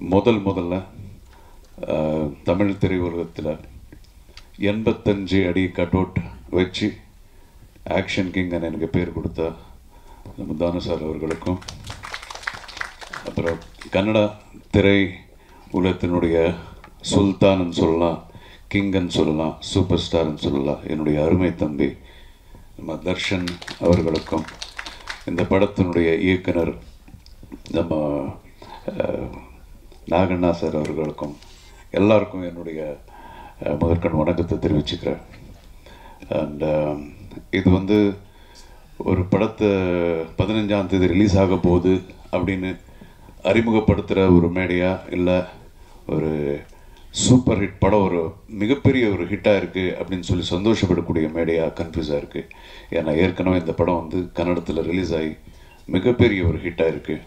முதல் முதல்ல அஹ், தமிழ் திரையுலகத்தில் எண்பத்தஞ்சு அடி கட் அவுட் வச்சு ஆக்ஷன் கிங்னு எனக்கு பேர் கொடுத்த நம்ம தானு சார் அவர்களுக்கும் அப்புறம் கன்னடா திரை உலகத்தினுடைய சுல்தான்னு சொல்லலாம் கிங்கன்னு சொல்லலாம் சூப்பர் ஸ்டார்னு சொல்லலாம் என்னுடைய அருமை தம்பி நம்ம தர்ஷன் அவர்களுக்கும் இந்த படத்தினுடைய இயக்குனர் நம்ம அஹ், நாகண்ணா சார் அவர்களுக்கும் எல்லாருக்கும் என்னுடைய அஹ், முதற்கண் வணக்கத்தை தெரிவிச்சுக்கிறேன் அண்ட் இது வந்து ஒரு படத்தை பதினஞ்சாம் தேதி ரிலீஸ் ஆக போகுது அப்படின்னு அறிமுகப்படுத்துகிற ஒரு மேடையா இல்லை ஒரு சூப்பர் ஹிட் படம் ஒரு மிகப்பெரிய ஒரு ஹிட்டாக இருக்குது அப்படின்னு சொல்லி சந்தோஷப்படக்கூடிய மேடையாக கன்ஃபியூஸாக இருக்குது ஏன்னா ஏற்கனவே இந்த படம் வந்து கன்னடத்தில் ரிலீஸ் ஆகி மிகப்பெரிய ஒரு ஹிட்டாக இருக்குது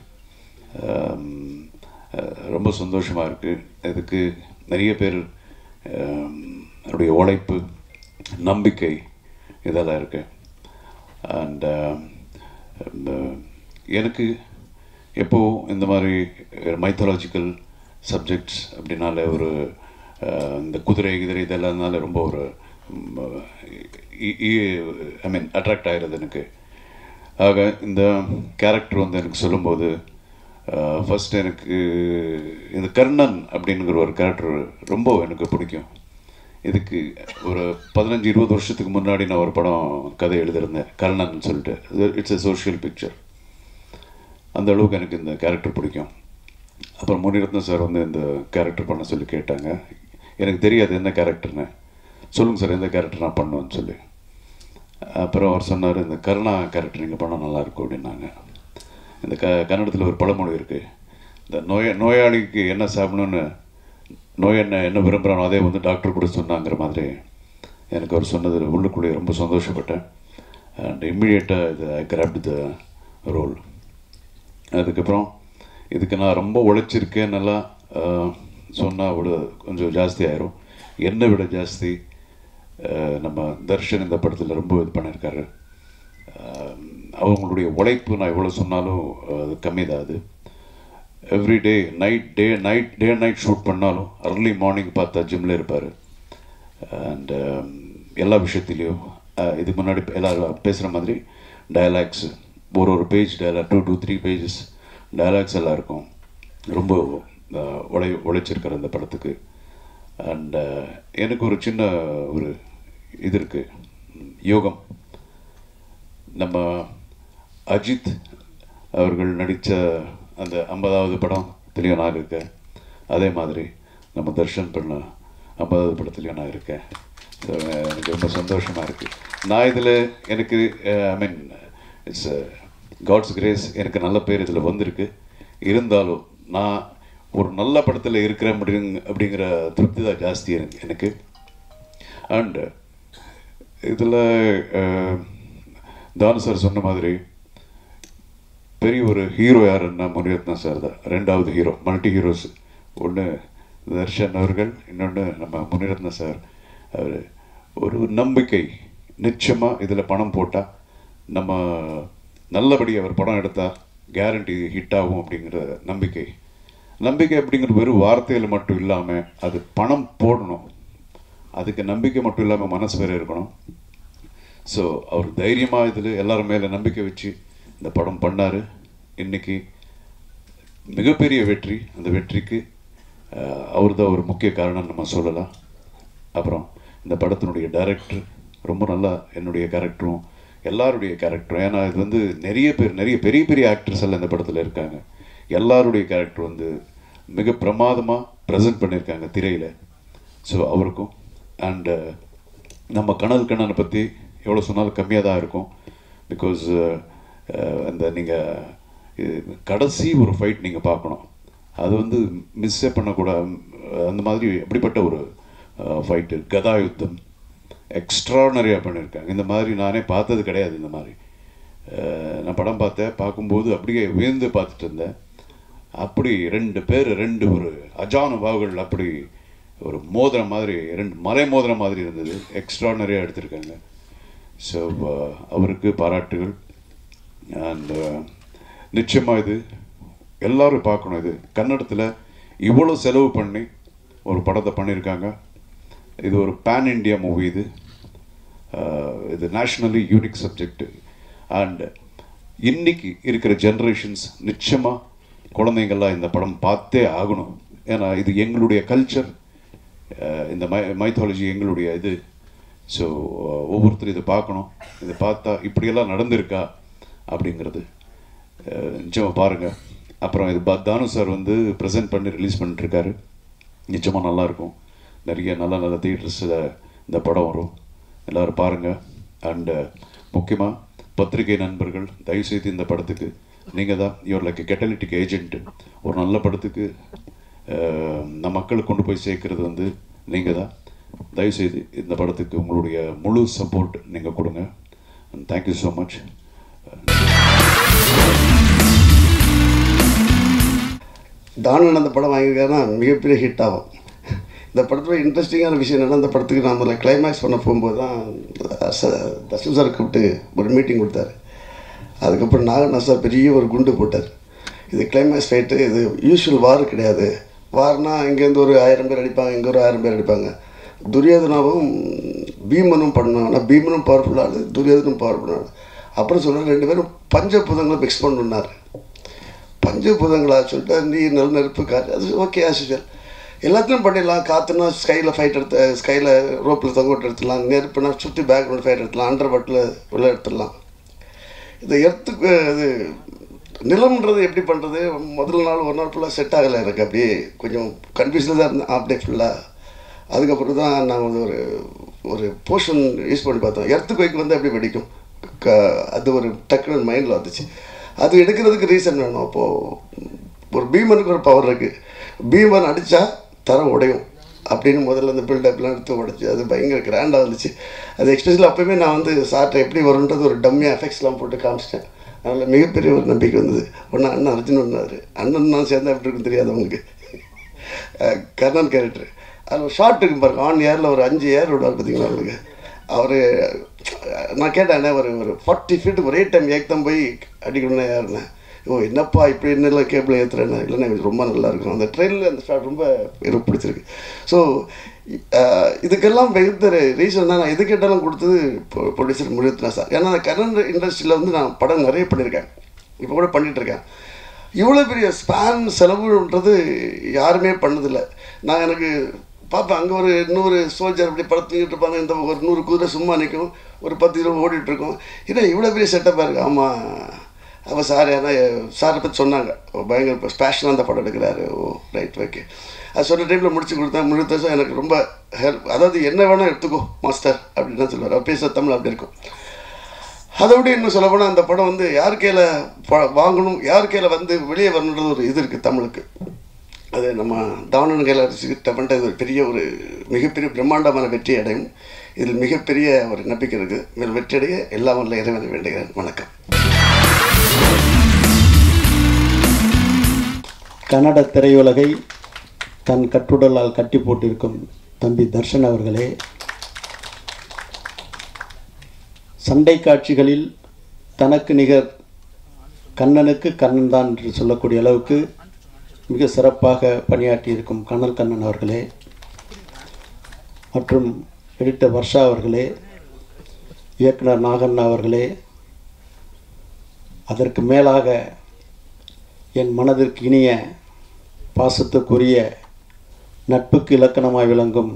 ரொம்ப சந்தோஷமாக இருக்குது இதுக்கு நிறைய பேர் ஆம், அவருடைய உழைப்பு நம்பிக்கை இதெல்லாம் இருக்குது அண்ட் எனக்கு எப்போ இந்த மாதிரி மைத்தாலஜிக்கல் சப்ஜெக்ட்ஸ் அப்படின்னால ஒரு அஹ், இந்த குதிரை குதிரை இதெல்லாம்னால ரொம்ப ஒரு ஐ மீன் அட்ராக்ட் ஆகிறது எனக்கு ஆக இந்த கேரக்டர் வந்து எனக்கு சொல்லும்போது ஃபர்ஸ்ட் எனக்கு இந்த கர்ணன் அப்படிங்கிற ஒரு கேரக்டர் ரொம்ப எனக்கு பிடிக்கும் இதுக்கு ஒரு பதினஞ்சு இருபது வருஷத்துக்கு முன்னாடி நான் ஒரு படம் கதை எழுதியிருந்தேன் கர்ணன் சொல்லிட்டு இட்ஸ் எ சோஷியல் பிக்சர் அந்த அளவுக்கு எனக்கு இந்த கேரக்டர் பிடிக்கும் அப்புறம் முனிரத்னம் சார் வந்து இந்த கேரக்டர் பண்ண சொல்லி கேட்டாங்க எனக்கு தெரியாது என்ன கேரக்டர்னு சொல்லுங்கள் சார் எந்த கேரக்டர் நான் பண்ணுவேன்னு சொல்லி அப்புறம் அவர் சொன்னார் இந்த கருணா கேரக்டர் நீங்கள் பண்ணால் நல்லாயிருக்கும் அப்படின்னாங்க இந்த க கன்னடத்தில் ஒரு பழமொழி இருக்குது இந்த நோய நோயாளிக்கு என்ன சாப்பிடணும்னு நோய் என்ன என்ன விரும்புகிறானோ அதே வந்து டாக்டர் கூட சொன்னாங்கிற மாதிரி எனக்கு அவர் சொன்னது உள்ளுக்குள்ளேயே ரொம்ப சந்தோஷப்பட்டேன் அண்ட் இம்மிடியேட்டாக இது ஐ கிராப்ட் த ரோல் அதுக்கப்புறம் இதுக்கு நான் ரொம்ப உழைச்சிருக்கேன் நல்லா சொன்னால் விட கொஞ்சம் ஜாஸ்தி ஆயிரும் என்னை விட ஜாஸ்தி அஹ், நம்ம தர்ஷன் இந்த படத்தில் ரொம்ப இது பண்ணியிருக்காரு அஹ், அவங்களுடைய உழைப்பு நான் எவ்வளோ சொன்னாலும் அது கம்மி தான் அது every day night day night day night shoot பண்ணாலும் அர்லி மார்னிங் பார்த்தா ஜிம்மில் இருப்பார் அண்ட் எல்லா விஷயத்துலேயும் அஹ், இதுக்கு முன்னாடி எல்லாரும் பேசுகிற மாதிரி டயலாக்ஸு ஒரு ஒரு page dialogue two two three pages dialogues எல்லாம் இருக்கும் ரொம்ப அஹ், உழை உழைச்சிருக்கிற அந்த படத்துக்கு அண்ட் எனக்கு ஒரு சின்ன ஒரு இது இருக்குது யோகம் நம்ம அஜித் அவர்கள் நடித்த அந்த ஐம்பதாவது படம் தெரியும் நான் இருக்கேன் அதே மாதிரி நம்ம தர்ஷன் பண்ண ஐம்பதாவது படத்துலையும் நான் இருக்கேன் So, எனக்கு ரொம்ப சந்தோஷமாக இருக்குது நான் இதில் எனக்கு I mean it's God's grace எனக்கு நல்ல பேர் இதில் வந்திருக்கு இருந்தாலும் நான் ஒரு நல்ல படத்தில் இருக்கிறேன் அப்படிங்க அப்படிங்கிற திருப்தி தான் ஜாஸ்தி எனக்கு எனக்கு அண்டு இதில் தானு சார் சொன்ன மாதிரி பெரிய ஒரு ஹீரோ யாருன்னா முனிரத்னா சார் தான் ரெண்டாவது ஹீரோ மல்டி ஹீரோஸ் ஒன்று தர்ஷன் அவர்கள் இன்னொன்று நம்ம முனிரத்ன சார் அவர் ஒரு நம்பிக்கை நிச்சயமாக இதில் பணம் போட்டால் நம்ம நல்லபடி அவர் படம் எடுத்தால் கேரண்டி ஹிட் ஆகும் அப்படிங்கிற நம்பிக்கை நம்பிக்கை அப்படிங்கிற வெறும் வார்த்தையில் மட்டும் இல்லாமல் அது பணம் போடணும் அதுக்கு நம்பிக்கை மட்டும் இல்லாமல் மனசு வேறு இருக்கணும் ஸோ அவர் தைரியமாக இதில் எல்லாரும் மேலே நம்பிக்கை வச்சு இந்த படம் பண்ணார் இன்னைக்கு மிகப்பெரிய வெற்றி அந்த வெற்றிக்கு அவர் தான் ஒரு முக்கிய காரணம் நம்ம சொல்லலாம் அப்புறம் இந்த படத்தினுடைய டைரக்டர் ரொம்ப நல்லா என்னுடைய கேரக்டரும் எல்லாருடைய கேரக்டரும் ஏன்னா இது வந்து நிறைய பேர் நிறைய பெரிய பெரிய ஆக்டர்ஸ் எல்லாம் இந்த படத்தில் இருக்காங்க எல்லாருடைய கேரக்டர் வந்து மிக பிரமாதமாக ப்ரெசென்ட் பண்ணியிருக்காங்க திரையில் ஸோ அவருக்கும் அண்டு நம்ம கனல் கண்ணனை பற்றி எவ்வளோ சொன்னாலும் கம்மியாக தான் இருக்கும் பிகாஸ் அந்த நீங்கள் கடைசி ஒரு ஃபைட் நீங்கள் பார்க்கணும் அது வந்து மிஸ்ஸே பண்ணக்கூடாது அந்த மாதிரி அப்படிப்பட்ட ஒரு ஃபைட்டு கதா யுத்தம் எக்ஸ்ட்ரானரியாக பண்ணியிருக்காங்க இந்த மாதிரி நானே பார்த்தது கிடையாது இந்த மாதிரி அஹ், நான் படம் பார்த்தேன் பார்க்கும்போது அப்படியே வியந்து பார்த்துட்டு இருந்தேன் அப்படி ரெண்டு பேர் ரெண்டு ஒரு அஜானு பாவுகள் அப்படி ஒரு மோதிர மாதிரி ரெண்டு மலை மோதிர மாதிரி இருந்தது எக்ஸ்ட்ரானரியாக எடுத்திருக்காங்க ஸோ அவருக்கு பாராட்டுகள் அண்ட் நிச்சயமாக இது எல்லாரும் பார்க்கணும் இது கன்னடத்தில் இவ்வளோ செலவு பண்ணி ஒரு படத்தை பண்ணியிருக்காங்க இது ஒரு பேன் இண்டியா மூவி இது ஆஹ் இது நேஷ்னலி யூனிக் சப்ஜெக்ட் அண்ட் இன்னைக்கு இருக்கிற ஜென்ரேஷன்ஸ் நிச்சயமாக குழந்தைங்கள்லாம் இந்த படம் பார்த்தே ஆகணும் ஏன்னா இது எங்களுடைய கல்ச்சர் இந்த மை மைத்தாலஜி எங்களுடைய இது ஸோ ஒவ்வொருத்தரும் இதை பார்க்கணும் இதை பார்த்தா இப்படியெல்லாம் நடந்திருக்கா அப்படிங்கிறது அஹ், நிச்சயமா பாருங்கள் அப்புறம் இது பா- தானு சார் வந்து ப்ரெசென்ட் பண்ணி ரிலீஸ் பண்ணிட்டுருக்காரு நிச்சயமாக நல்லாயிருக்கும் நிறைய நல்ல நல்ல தியேட்டர்ஸில் இந்த படம் வரும் எல்லோரும் பாருங்கள் அண்டு முக்கியமாக பத்திரிகை நண்பர்கள் தயவுசெய்து இந்த படத்துக்கு நீங்கள் தான் யுவர் லைக் கெட்டலிட்டிக் ஏஜென்ட் ஒரு நல்ல படத்துக்கு அஹ், நம்ம மக்களுக்கு கொண்டு போய் சேர்க்கறது வந்து நீங்கள் தான் தயவுசெய்து இந்த படத்துக்கு உங்களுடைய முழு சப்போர்ட் நீங்கள் கொடுங்க தேங்க்யூ ஸோ மச் தானன் அந்த படம் வாங்கியிருக்காருன்னா மிகப்பெரிய ஹிட் ஆகும் இந்த படத்தில் இன்ட்ரெஸ்டிங்கான விஷயம் என்னன்னா இந்த படத்துக்கு நான் முதல்ல கிளைமேக்ஸ் பண்ண போகும்போது தான் ச- தர்ஷன் சார் கூப்பிட்டு ஒரு மீட்டிங் கொடுத்தாரு அதுக்கப்புறம் நாகண்ணா சார் பெரிய ஒரு குண்டு போட்டார் இது கிளைமேக்ஸ் ஃபைட்டு இது யூஷுவல் வார் கிடையாது வார்னா இங்கேருந்து ஒரு ஆயிரம் பேர் அடிப்பாங்க இங்கே ஒரு ஆயிரம் பேர் அடிப்பாங்க துரியோதனாவும் பீமனும் பண்ணணும் ஆனால் பீமனும் பவர்ஃபுல் ஆளு துரியோதனும் பவர்ஃபுல் ஆளு அப்புறம் சொல்கிறார் ரெண்டு பேரும் பஞ்சபூதங்களை மிக்ஸ் பண்ணணுன்னாரு பஞ்சபூதங்களா சொல்லிட்டு நீர் நெல் நெருப்பு காற்று அது ஓகே ஆசிஷல் எல்லாத்தையும் பண்ணிடலாம் காற்றுனா ஸ்கையில் ஃபைட் எடுத்து ஸ்கையில் ரோப்பில் தொங்க விட்டு எடுத்துடலாம் நெருப்புனா சுற்றி பேக்ரவுண்ட் ஃபைட் எடுத்துடலாம் அண்டர் வாட்டில் உள்ள எடுத்துடலாம் இந்த எர்த்துக்கு இது நிலம்ன்றது எப்படி பண்ணுறது முதல் நாள் ஒரு நாள் ஃபுல்லாக செட் ஆகலை எனக்கு அப்படியே கொஞ்சம் கன்ஃபியூஸில் தான் இருந்தேன் ஆஃப் டே ஃபுல்லாக அதுக்கப்புறம் தான் நான் வந்து ஒரு ஒரு போர்ஷன் யூஸ் பண்ணி பார்த்தோம் எர்த்துக்கு வந்து எப்படி வெடிக்கும் க அது ஒரு டக்குனு மைண்டில் வந்துச்சு அது எடுக்கிறதுக்கு ரீசன் வேணும் அப்போது ஒரு பீமனுக்கு ஒரு பவர் இருக்குது பீமன் அடித்தா தரம் உடையும் அப்படின்னு முதல்ல அந்த பில்டப்லாம் எடுத்து உடைச்சு அது பயங்கர கிராண்டாக வந்துச்சு அது எக்ஸ்பெஷலி அப்போயுமே நான் வந்து சார்ட்ட எப்படி வரும்ன்றது ஒரு டம்மி எஃபெக்ட்ஸ்லாம் போட்டு காமிச்சிட்டேன் அதனால் மிகப்பெரிய ஒரு நம்பிக்கை வந்தது ஒன்று அண்ணன் அர்ஜுன் ஒன்றாரு அண்ணன் நான் சேர்ந்தா எப்படி இருக்குன்னு தெரியாது அவங்களுக்கு அஹ் கர்ணன் கேரக்டர் அது ஒரு ஷார்ட் இருக்கும் பாருங்க ஆன் ஏரில் ஒரு அஞ்சு ஏர் விடுவார் பார்த்தீங்களா அவங்களுக்கு அவர் நான் கேட்டேன் ஒரு ஒரு ஃபார்ட்டி ஃபீட் ஒரே டைம் ஏக்தம் போய் அடிக்கணும்னு யாருண்ணே ஓ என்னப்பா இப்படி என்னெல்லாம் கேபிள் ஏற்றுறேன்னு இல்லைன்னா இது ரொம்ப நல்லா இருக்கும் அந்த ட்ரெயினில் அந்த ஷாட் ரொம்ப எனக்கு பிடிச்சிருக்கு ஸோ இதுக்கெல்லாம் மிகுந்த ரீசன் தான் நான் எது கேட்டாலும் கொடுத்தது ப்ரொடியூசர் முழுத்தினா சார் ஏன்னா அந்த கரண்ட் இண்டஸ்ட்ரியில் வந்து நான் படம் நிறைய பண்ணியிருக்கேன் இப்போ கூட பண்ணிட்டு இருக்கேன் இவ்வளோ பெரிய ஸ்பேன் செலவுன்றது யாருமே பண்ணதில்லை நான் எனக்கு பார்ப்பேன் அங்கே ஒரு நூறு சோல்ஜர் அப்படி படுத்துக்கிட்டு இருப்பாங்க இந்த பக்கம் ஒரு நூறு குதிரை சும்மா நிற்கும் ஒரு பத்து இருபது ஓடிட்டு இருக்கும் இல்லை இவ்வளோ பெரிய செட்டப்பாக இருக்குது ஆமாம் அப்போ சார் யாரா சாரை பற்றி சொன்னாங்க ஓ, பயங்கர ஸ்பேஷனாக அந்த படம் எடுக்கிறாரு ஓ ரைட் ஓகே அது சொன்ன டைமில் முடிச்சு கொடுத்தேன் முழுத்தம் எனக்கு ரொம்ப ஹெல்ப் அதாவது என்ன வேணால் எடுத்துக்கோ மாஸ்டர் அப்படின்னு தான் சொல்லுவார் அவர் பேச தமிழ் அப்படி இருக்கும் அதை விட இன்னும் சொல்ல போனால் அந்த படம் வந்து யார் கையில் ப- வாங்கணும் யார் கையில் வந்து வெளியே வரணுன்றது ஒரு இது இருக்குது தமிழுக்கு அது நம்ம தாவணன் கையில் டபன்ட்ட இது ஒரு பெரிய ஒரு மிகப்பெரிய பிரம்மாண்டமான வெற்றி அடையும் இதில் மிகப்பெரிய ஒரு நம்பிக்கை இருக்குது இதில் வெற்றி அடைய எல்லாம் வல்ல இறைவனை வேண்டுகிறேன் வணக்கம் கன்னட திரையுலகை தன் கட்டுடலால் கட்டி போட்டிருக்கும் தம்பி தர்ஷன் அவர்களே சண்டை காட்சிகளில் தனக்கு நிகர் கண்ணனுக்கு கண்ணன் தான் என்று சொல்லக்கூடிய அளவுக்கு மிக சிறப்பாக பணியாற்றியிருக்கும் கண்ணல் கண்ணன் அவர்களே மற்றும் எடிட்டர் வர்ஷா அவர்களே இயக்குனர் நாகண்ணா அவர்களே அதற்கு மேலாக என் மனதிற்கு இனிய பாசத்துக்குரிய நட்புக்கு இலக்கணமாய் விளங்கும்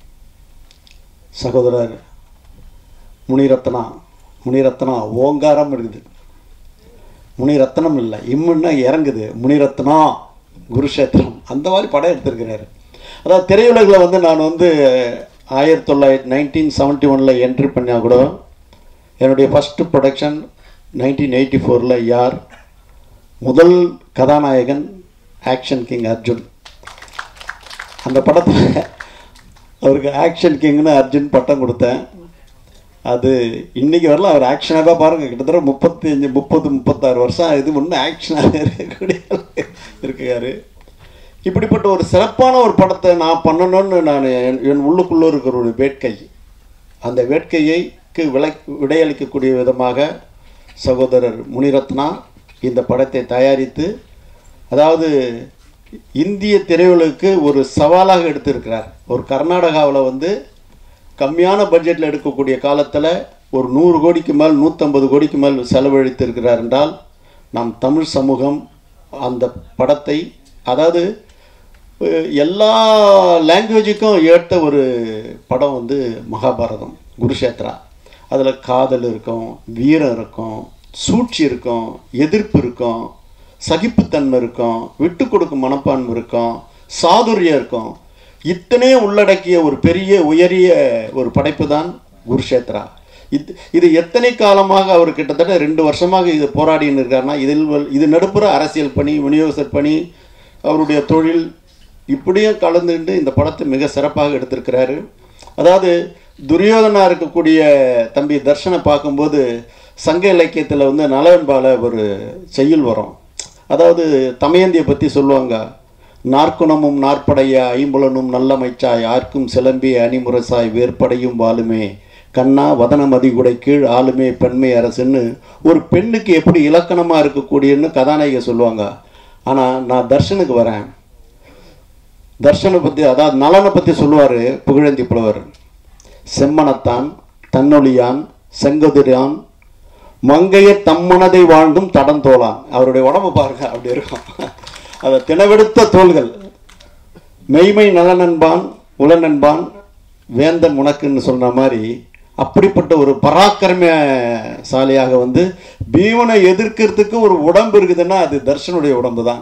சகோதரர் முனிரத்னா முனிரத்னா ஓங்காரம் இருக்குது முனிரத்னம் இல்லை இம்முன்னா இறங்குது முனிரத்னா குருஷேத்திரம் அந்த மாதிரி படம் எடுத்திருக்கிறாரு அதாவது திரையுலகில் வந்து நான் வந்து ஆயிரத்தி தொள்ளாயிரத்தி நைன்டீன் செவன்ட்டி ஒனில் என்ட்ரி பண்ணால் கூட என்னுடைய ஃபஸ்ட்டு ப்ரொடக்ஷன் நைன்டீன் எயிட்டி ஃபோரில் யார் முதல் கதாநாயகன் ஆக்ஷன் கிங் அர்ஜுன் அந்த படத்தில் அவருக்கு ஆக்ஷன் கிங்னு அர்ஜுன் பட்டம் கொடுத்தேன் அது இன்னைக்கு வரல அவர் ஆக்ஷனாக பாருங்கள் கிட்டத்தட்ட முப்பத்தஞ்சு முப்பது முப்பத்தாறு வருஷம் இது ஒன்றும் ஆக்ஷனாக இருக்கக்கூடிய இருக்காரு இப்படிப்பட்ட ஒரு சிறப்பான ஒரு படத்தை நான் பண்ணணும்னு நான் என் என் உள்ளுக்குள்ளே இருக்கிற ஒரு வேட்கை அந்த வேட்கையைக்கு விளை விடையளிக்கக்கூடிய விதமாக சகோதரர் முனிரத்னா இந்த படத்தை தயாரித்து அதாவது இந்திய திரையுலகுக்கு ஒரு சவாலாக எடுத்திருக்கிறார் ஒரு கர்நாடகாவில் வந்து கம்மியான பட்ஜெட்டில் எடுக்கக்கூடிய காலத்தில் ஒரு நூறு கோடிக்கு மேல் நூற்றம்பது கோடிக்கு மேல் செலவழித்திருக்கிறார் என்றால் நம் தமிழ் சமூகம் அந்த படத்தை அதாவது அஹ், எல்லா லாங்குவேஜுக்கும் ஏற்ற ஒரு படம் வந்து மகாபாரதம் குருஷேத்ரா அதில் காதல் இருக்கும் வீரம் இருக்கும் சூழ்ச்சி இருக்கும் எதிர்ப்பு இருக்கும் சகிப்புத்தன்மை இருக்கும் விட்டு கொடுக்கும் மனப்பான்மை இருக்கும் சாதுரியம் இருக்கும் இத்தனையும் உள்ளடக்கிய ஒரு பெரிய உயரிய ஒரு படைப்பு தான் குருஷேத்ரா இது இது எத்தனை காலமாக அவர் கிட்டத்தட்ட ரெண்டு வருஷமாக இது போராடின்னு இருக்காருன்னா இதில் வல்- இது நடுப்புற அரசியல் பணி விநியோகஸ்தர் பணி அவருடைய தொழில் இப்படியும் கலந்துட்டு இந்த படத்தை மிக சிறப்பாக எடுத்திருக்கிறாரு அதாவது துரியோதனா இருக்கக்கூடிய தம்பி தர்ஷனை பார்க்கும்போது சங்க இலக்கியத்தில் வந்து நலவன்பால ஒரு செய்யுள் வரும் அதாவது தமயந்தியை பற்றி சொல்லுவாங்க நாற்குணமும் நாற்படைய ஐம்புலனும் நல்லமைச்சாய் ஆர்க்கும் சிலம்பி அணிமுரசாய் வேற்படையும் வாளுமே கண்ணா வதனமதி குடை கீழ் ஆளுமே பெண்மை அரசுன்னு ஒரு பெண்ணுக்கு எப்படி இலக்கணமாக இருக்கக்கூடியன்னு கதாநாயகி சொல்லுவாங்க ஆனால் நான் தர்ஷனுக்கு வரேன் தர்ஷனை பற்றி அதாவது நலனை பற்றி சொல்லுவார் புகழேந்தி புலவர் செம்மனத்தான் தன்னொழியான் செங்கதிரான் மங்கைய தம்மனதை வாழ்ந்தும் தடந்தோளான் அவருடைய உடம்பு பாருங்க அப்படி இருக்கும் அதை தினவெடுத்த தோள்கள் மெய்மை நலனன்பான் உளநன்பான் வேந்தன் உனக்குன்னு சொன்ன மாதிரி அப்படிப்பட்ட ஒரு பராக்கிரமசாலியாக வந்து பீமனை எதிர்க்கிறதுக்கு ஒரு உடம்பு இருக்குதுன்னா அது தர்ஷனுடைய உடம்பு தான்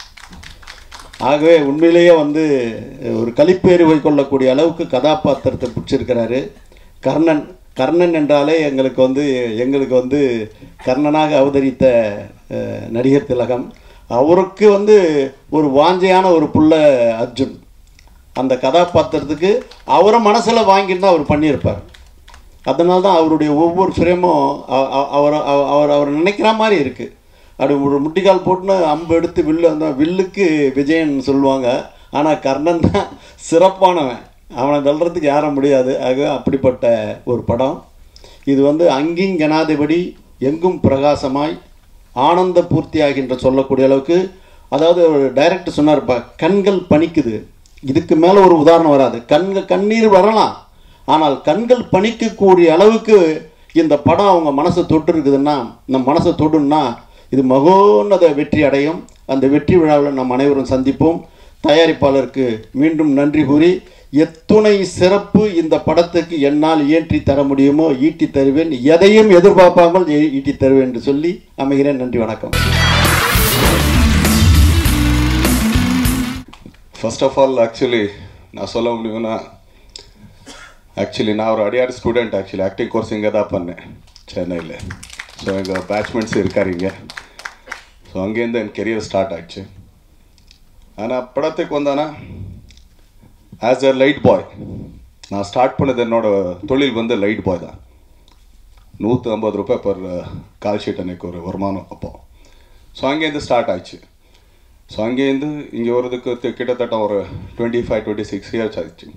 ஆகவே உண்மையிலேயே வந்து ஒரு களிப்பேறு கொள்ளக்கூடிய அளவுக்கு கதாபாத்திரத்தை பிடிச்சிருக்கிறாரு கர்ணன் கர்ணன் என்றாலே எங்களுக்கு வந்து எங்களுக்கு வந்து கர்ணனாக அவதரித்த அஹ், நடிகர் திலகம் அவருக்கு வந்து ஒரு வாஞ்சையான ஒரு புள்ள அர்ஜுன் அந்த கதாபாத்திரத்துக்கு அவரை மனசில் வாங்கியிருந்தா அவர் பண்ணியிருப்பார் அதனால தான் அவருடைய ஒவ்வொரு ஃப்ரேமும் அவர் அவர் அவர் அவர் நினைக்கிற மாதிரி இருக்குது அப்படி ஒரு முட்டிக்கால் போட்டுன்னு அம்பு எடுத்து வில்லு அந்த வில்லுக்கு விஜயன் சொல்லுவாங்க ஆனால் கர்ணன் தான் சிறப்பானவன் அவனை வெல்றதுக்கு யாரும் முடியாது ஆக அப்படிப்பட்ட ஒரு படம் இது வந்து அங்கிங் கனாதிபதி எங்கும் பிரகாசமாய் ஆனந்த பூர்த்தியாகின்ற சொல்லக்கூடிய அளவுக்கு அதாவது டைரக்டர் சொன்னார்ப்பா கண்கள் பனிக்குது இதுக்கு மேலே ஒரு உதாரணம் வராது கண்கள் கண்ணீர் வரலாம் ஆனால் கண்கள் பணிக்கக்கூடிய அளவுக்கு இந்த படம் அவங்க மனசை தொட்டு இருக்குதுன்னா நம்ம மனசை தொடுன்னா இது மகோன்னத வெற்றி அடையும் அந்த வெற்றி விழாவில் நம் அனைவரும் சந்திப்போம் தயாரிப்பாளருக்கு மீண்டும் நன்றி கூறி எத்துணை சிறப்பு இந்த படத்துக்கு என்னால் இயற்றி தர முடியுமோ ஈட்டி தருவேன் எதையும் எதிர்பார்ப்பாமல் ஈ- ஈட்டி தருவேன் என்று சொல்லி அமைகிறேன் நன்றி வணக்கம் ஃபர்ஸ்ட் ஆஃப் ஆல் ஆக்சுவலி நான் சொல்ல முடியும்னா ஆக்சுவலி நான் ஒரு அடியார் ஸ்டூடெண்ட் ஆக்சுவலி ஆக்டிங் கோர்ஸ் இங்கே தான் பண்ணேன் சென்னையில் ஸோ எங்கள் பேட்ச்மெண்ட்ஸ் இருக்கார் இங்கே ஸோ அங்கேருந்து என் கெரியர் ஸ்டார்ட் ஆச்சு ஆனால் படத்துக்கு வந்தானா ஆஸ் அ லைட் பாய் நான் ஸ்டார்ட் பண்ணது என்னோட தொழில் வந்து லைட் பாய் தான் நூற்றி ஐம்பது ரூபாய் பர் கால் ஷீட் எனக்கு ஒரு வருமானம் அப்போ ஸோ அங்கேருந்து ஸ்டார்ட் ஆச்சு ஸோ அங்கேருந்து இங்கே வரதுக்கு தி- கிட்டத்தட்ட ஒரு twenty five twenty six years ஆயிடுச்சு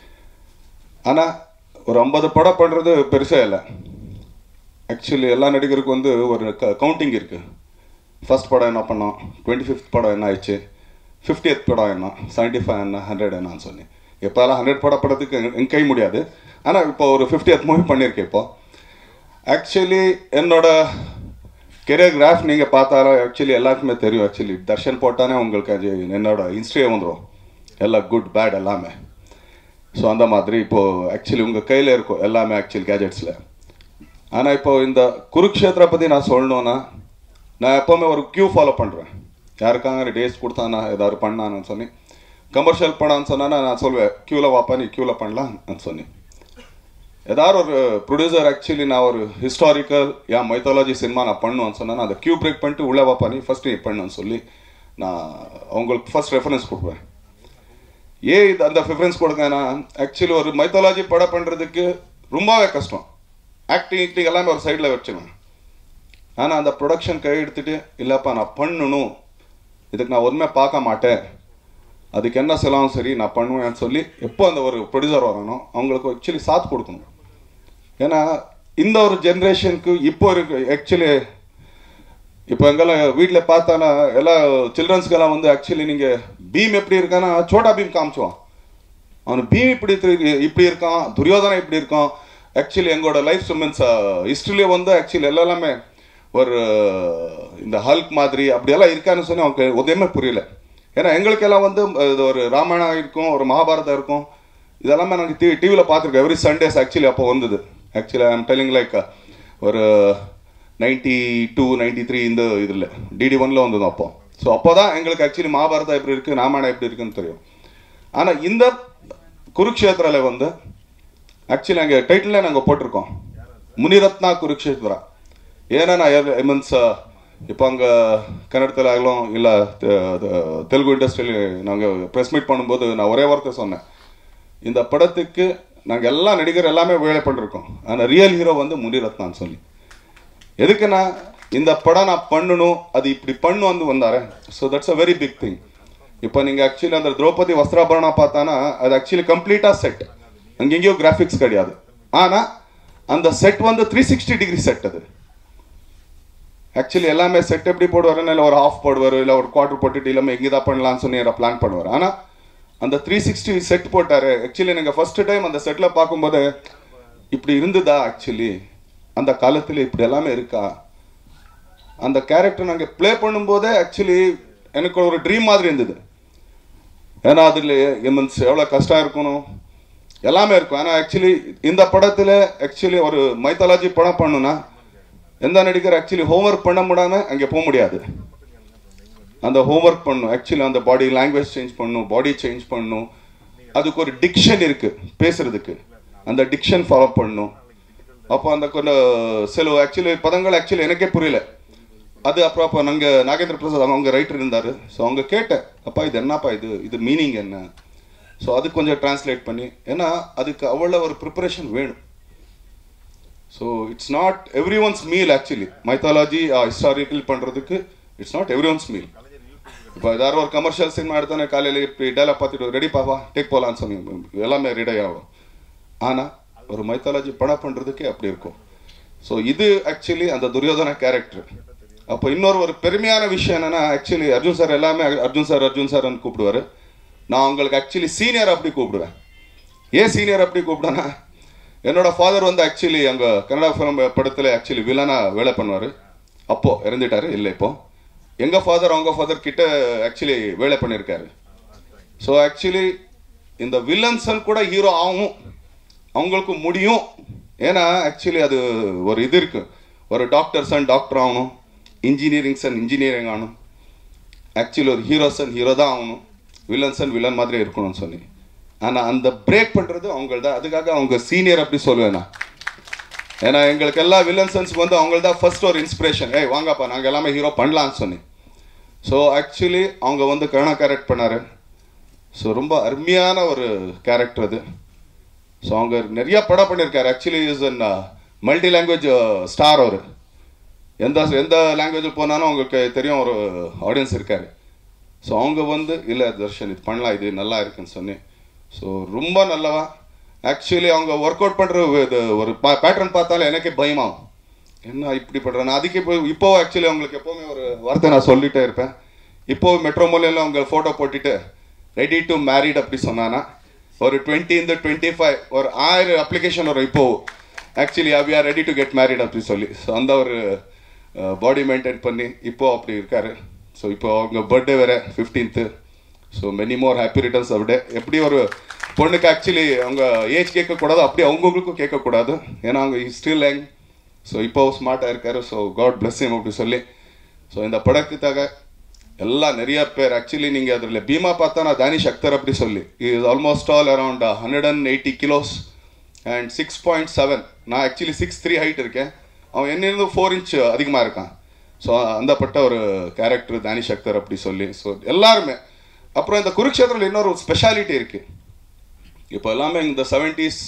ஆனால் ஒரு ஐம்பது படம் பண்ணுறது பெருசாக இல்லை ஆக்சுவலி எல்லா நடிகருக்கும் வந்து ஒரு க கவுண்டிங் இருக்குது ஃபர்ஸ்ட் படம் என்ன பண்ணோம் டுவெண்ட்டி ஃபிஃப்த் படம் என்ன ஆயிடுச்சு ஃபிஃப்டியத் படம் என்ன செவன்ட்டி ஃபைவ் என்ன ஹண்ட்ரட் என்னன்னு சொல்லி இப்போலாம் ஹண்ட்ரட் படம் படத்துக்கு என் கை முடியாது ஆனால் இப்போ ஒரு ஃபிஃப்டியத் மூவி பண்ணியிருக்கேன் இப்போ ஆக்சுவலி என்னோட கெரியர் கிராஃப் நீங்கள் பார்த்தாலும் ஆக்சுவலி எல்லாருக்குமே தெரியும் ஆக்சுவலி தர்ஷன் போட்டானே உங்களுக்கு அது என்னோட ஹிஸ்ட்ரியே வந்துடும் எல்லாம் குட் பேட் எல்லாமே ஸோ அந்த மாதிரி இப்போது ஆக்சுவலி உங்கள் கையில் இருக்கும் எல்லாமே ஆக்சுவலி கேஜெட்ஸில் ஆனால் இப்போ இந்த குருக்ஷேத்திர பற்றி நான் சொல்லணுன்னா நான் எப்போவுமே ஒரு க்யூ ஃபாலோ பண்ணுறேன் யாருக்காங்க டேஸ் கொடுத்தானா ஏதாவது பண்ணான்னு சொல்லி கமர்ஷியல் படம்னு சொன்னா நான் சொல்வேன் க்யூவில் வாப்பா நீ க்யூவில் பண்ணலாம் சொல்லி ஏதாவது ஒரு ப்ரொடியூசர் ஆக்சுவலி நான் ஒரு ஹிஸ்டாரிக்கல் யா மைத்தாலஜி சினிமா நான் பண்ணுவேன்னு சொன்னா நான் அதை க்யூ பிரேக் பண்ணிட்டு உள்ளே வாப்பா நீ ஃபர்ஸ்ட் நீ பண்ணுன்னு சொல்லி நான் அவங்களுக்கு ஃபர்ஸ்ட் ரெஃபரன்ஸ் கொடுப்பேன் ஏன் இது அந்த ப்ரிஃபரன்ஸ் கொடுங்கன்னா ஆக்சுவலி ஒரு மைத்தாலஜி படம் பண்ணுறதுக்கு ரொம்பவே கஷ்டம் ஆக்டிங் ஆக்டிங் எல்லாமே ஒரு சைடில் வச்சுருவேன் ஆனால் அந்த ப்ரொடக்ஷன் கை எடுத்துட்டு இல்லைப்பா நான் பண்ணணும் இதுக்கு நான் ஒன்றுமே பார்க்க மாட்டேன் அதுக்கு என்ன செலவும் சரி நான் பண்ணுவேன்னு சொல்லி எப்போ அந்த ஒரு ப்ரொடியூசர் வரணும் அவங்களுக்கு ஆக்சுவலி சாத் கொடுக்கணும் ஏன்னா இந்த ஒரு ஜென்ரேஷனுக்கு இப்போ இருக்கு ஆக்சுவலி இப்போ எங்கெல்லாம் வீட்டில் பார்த்தானா எல்லா சில்ட்ரன்ஸ்க்கெல்லாம் வந்து ஆக்சுவலி நீங்கள் பீம் எப்படி இருக்கான்னா சோட்டா பீம் காமிச்சுவான் அவன் பீம் இப்படி திரு- இப்படி இருக்கான் துரியோதனா இப்படி இருக்கான் ஆக்சுவலி எங்களோட லைஃப் மீன்ஸ் ஹிஸ்ட்ரியிலே வந்து ஆக்சுவலி எல்லாமே ஒரு இந்த ஹல்க் மாதிரி அப்படியெல்லாம் இருக்கான்னு சொல்லி அவனுக்கு உதயமே புரியல ஏன்னா எங்களுக்கெல்லாம் வந்து இது ஒரு ராமாயணம் இருக்கும் ஒரு மகாபாரதம் இருக்கும் இதெல்லாமே நாங்கள் டி டிவியில் பார்த்துருக்கோம் எவ்ரி சண்டேஸ் ஆக்சுவலி அப்போ வந்தது ஆக்சுவலி ஐம் டெல்லிங் லைக் ஒரு நைன்டி டூ நைன்டி த்ரீ இந்த இதில் டிடி ஒன்ல வந்தது அப்போ ஸோ அப்போ தான் எங்களுக்கு ஆக்சுவலி மகாபாரதம் எப்படி இருக்குது ராமாயணம் எப்படி இருக்குன்னு தெரியும் ஆனால் இந்த குருக்ஷேத்திரால வந்து ஆக்சுவலி அங்கே டைட்டில் நாங்கள் போட்டிருக்கோம் முனிரத்னா குருக்ஷேத்ரா ஏன்னா நான் மீன்ஸ் இப்போ அங்கே கன்னடத்தில் ஆகலாம் இல்லை தெலுங்கு இண்டஸ்ட்ரியில் நாங்கள் ப்ரெஸ் மீட் பண்ணும்போது நான் ஒரே வார்த்தை சொன்னேன் இந்த படத்துக்கு நாங்கள் எல்லா நடிகர் எல்லாமே வேலை பண்ணிருக்கோம் ஆனால் ரியல் ஹீரோ வந்து முனிரத்னான்னு சொல்லி எதுக்குன்னா இந்த படம் நான் பண்ணணும் அது இப்படி பண்ணு வந்து வந்தாரு so that's a very big thing இப்போ நீங்கள் ஆக்சுவலி அந்த திரௌபதி வஸ்திராபரணா பார்த்தானா அது ஆக்சுவலி கம்ப்ளீட்டாக செட் அங்கெங்கேயோ கிராஃபிக்ஸ் கிடையாது ஆனால் அந்த செட் வந்து த்ரீ சிக்ஸ்டி டிகிரி செட் அது ஆக்சுவலி எல்லாமே செட் எப்படி போடுவாருன்னு இல்லை ஒரு ஆஃப் போடுவார் இல்லை ஒரு குவார்டர் போட்டுட்டு இல்லாமல் எங்கே தான் பண்ணலாம்னு சொல்லி பிளான் பண்ணுவார் ஆனால் அந்த த்ரீ சிக்ஸ்டி செட் போட்டார் ஆக்சுவலி நீங்கள் ஃபர்ஸ்ட் டைம் அந்த செட்டில் பார்க்கும்போது இப்படி இருந்ததா ஆக்சுவலி அந்த காலத்தில் இப்படி எல்லாமே இருக்கா அந்த கேரக்டர் நாங்கள் ப்ளே பண்ணும்போதே ஆக்சுவலி எனக்கு ஒரு ட்ரீம் மாதிரி இருந்தது ஏன்னா அதில் மீன்ஸ் எவ்வளோ கஷ்டம் இருக்கணும் எல்லாமே இருக்கும் ஆனால் ஆக்சுவலி இந்த படத்தில் ஆக்சுவலி ஒரு மைத்தாலஜி படம் பண்ணுனா எந்த நடிகர் ஆக்சுவலி ஹோம்ஒர்க் பண்ண முடியாம அங்கே போக முடியாது அந்த ஹோம்ஒர்க் பண்ணும் ஆக்சுவலி அந்த பாடி லாங்குவேஜ் சேஞ்ச் பண்ணும் பாடி சேஞ்ச் பண்ணும் அதுக்கு ஒரு டிக்ஷன் இருக்கு பேசுறதுக்கு அந்த டிக்ஷன் ஃபாலோ பண்ணும் அப்போ அந்த கொஞ்சம் சில ஆக்சுவலி பதங்கள் ஆக்சுவலி எனக்கே புரியல அது அப்புறம் அப்போ நாங்கள் நாகேந்திர பிரசாத் அவங்க அவங்க ரைட்டர் இருந்தார் ஸோ அவங்க கேட்டேன் அப்பா இது என்னப்பா இது இது மீனிங் என்ன ஸோ அது கொஞ்சம் டிரான்ஸ்லேட் பண்ணி ஏன்னா அதுக்கு அவ்வளோ ஒரு ப்ரிப்பரேஷன் வேணும் so it's not everyone's meal actually mythology historical பண்ணுறதுக்கு it's not everyone's meal இப்போ ஏதாவது ஒரு கமர்ஷியல் சினிமா எடுத்தானே காலையில் இப்படி டேலாக் பார்த்துட்டு ரெடி பாப்பா டேக் போகலான்னு சொன்னீங்க எல்லாமே ரெடி ஆகும் ஆனால் ஒரு மைத்தாலஜி படம் பண்ணுறதுக்கே அப்படி இருக்கும் ஸோ இது ஆக்சுவலி அந்த துரியோதன கேரக்டர் அப்போ இன்னொரு ஒரு பெருமையான விஷயம் என்னன்னா ஆக்சுவலி அர்ஜுன் சார் எல்லாமே அர்ஜுன் சார் அர்ஜுன் சார்னு கூப்பிடுவாரு நான் உங்களுக்கு ஆக்சுவலி சீனியர் அப்படி கூப்பிடுவேன் ஏன் சீனியர் அப்படி கூப்பிட்டேன்னா என்னோட ஃபாதர் வந்து ஆக்சுவலி அங்கே கன்னடா ஃபிலிம் படத்தில் ஆக்சுவலி வில்லனா வேலை பண்ணுவார் அப்போ இறந்துட்டாரு இல்லை இப்போ எங்கள் ஃபாதர் அவங்க ஃபாதர் கிட்ட ஆக்சுவலி வேலை பண்ணியிருக்காரு ஸோ ஆக்சுவலி இந்த வில்லன்ஸன் கூட ஹீரோ ஆகும் அவங்களுக்கு முடியும் ஏன்னா ஆக்சுவலி அது ஒரு இது இருக்கு ஒரு டாக்டர் சன் டாக்டர் ஆகணும் இன்ஜினியரிங் சன் இன்ஜினியரிங் ஆகணும் ஆக்சுவலி ஒரு ஹீரோ சன் ஹீரோ தான் ஆகணும் வில்லன் சன் வில்லன் மாதிரி இருக்கணும்னு சொல்லி ஆனால் அந்த பிரேக் பண்ணுறது அவங்கள் தான் அதுக்காக அவங்க சீனியர் அப்படி சொல்லுவேன் நான் ஏன்னா எங்களுக்கு எல்லா வில்லன் சன்ஸ்க்கு வந்து அவங்கள் தான் ஃபர்ஸ்ட் ஒரு இன்ஸ்பிரேஷன் ஏய் வாங்கப்பா நாங்கள் எல்லாமே ஹீரோ பண்ணலாம்னு சொல்லி ஸோ ஆக்சுவலி அவங்க வந்து கருணா கேரக்ட் பண்ணாரு ஸோ ரொம்ப அருமையான ஒரு கேரக்டர் அது ஸோ அவங்க நிறைய படம் பண்ணியிருக்காரு actually is an multi language star அவர் எந்த எந்த லாங்குவேஜில் போனாலும் அவங்களுக்கு தெரியும் ஒரு ஆடியன்ஸ் இருக்காரு ஸோ அவங்க வந்து இல்லை தர்ஷன் இது பண்ணலாம் இது நல்லா இருக்குன்னு சொன்னேன் ஸோ ரொம்ப நல்லவா ஆக்சுவலி அவங்க ஒர்க் அவுட் பண்ணுற இது ஒரு பேட்டர்ன் பார்த்தாலே எனக்கே பயமாகும் என்ன இப்படி பண்ணுறேன் அதுக்கு இப்போ இப்போ ஆக்சுவலி அவங்களுக்கு எப்போவுமே ஒரு வார்த்தை நான் சொல்லிட்டே இருப்பேன் இப்போ மெட்ரோ மொழியில் அவங்க ஃபோட்டோ போட்டுட்டு ரெடி டு மேரிட் அப்படி சொன்னானா ஒரு டுவெண்ட்டி இந்த டுவெண்ட்டி ஃபைவ் ஒரு ஆயிரம் அப்ளிகேஷன் வரும் இப்போ actually we are ready to get married அப்படி சொல்லி ஸோ அந்த ஒரு பாடி மெயின்டைன் பண்ணி இப்போ அப்படி இருக்காரு ஸோ இப்போ அவங்க பர்த்டே வேற fifteenth so many more happy returns of day எப்படி ஒரு பொண்ணுக்கு ஆக்சுவலி அவங்க ஏஜ் கேட்கக்கூடாது அப்படி அவங்கவுங்களுக்கும் கேட்கக்கூடாது ஏன்னா அவங்க ஸ்டில் யங் ஸோ இப்போ ஸ்மார்ட்டாக இருக்காரு ஸோ காட் பிளஸ் him அப்படி சொல்லி ஸோ இந்த படத்துக்காக எல்லாம் நிறைய பேர் ஆக்சுவலி நீங்கள் அதில் பீமா பார்த்தா நான் தானிஷ் அக்தர் அப்படி சொல்லி is almost all around hundred and eighty kilos and six point seven நான் ஆக்சுவலி சிக்ஸ் த்ரீ ஹைட் இருக்கேன் அவன் என்னிருந்து ஃபோர் இன்ச் அதிகமாக இருக்கான் ஸோ அந்த பட்ட ஒரு கேரக்டர் தானிஷ் அக்தர் அப்படி சொல்லி ஸோ எல்லாருமே அப்புறம் இந்த குருக்ஷேத்திரத்தில் இன்னொரு ஸ்பெஷாலிட்டி இருக்குது இப்போ எல்லாமே இந்த செவன்ட்டீஸ்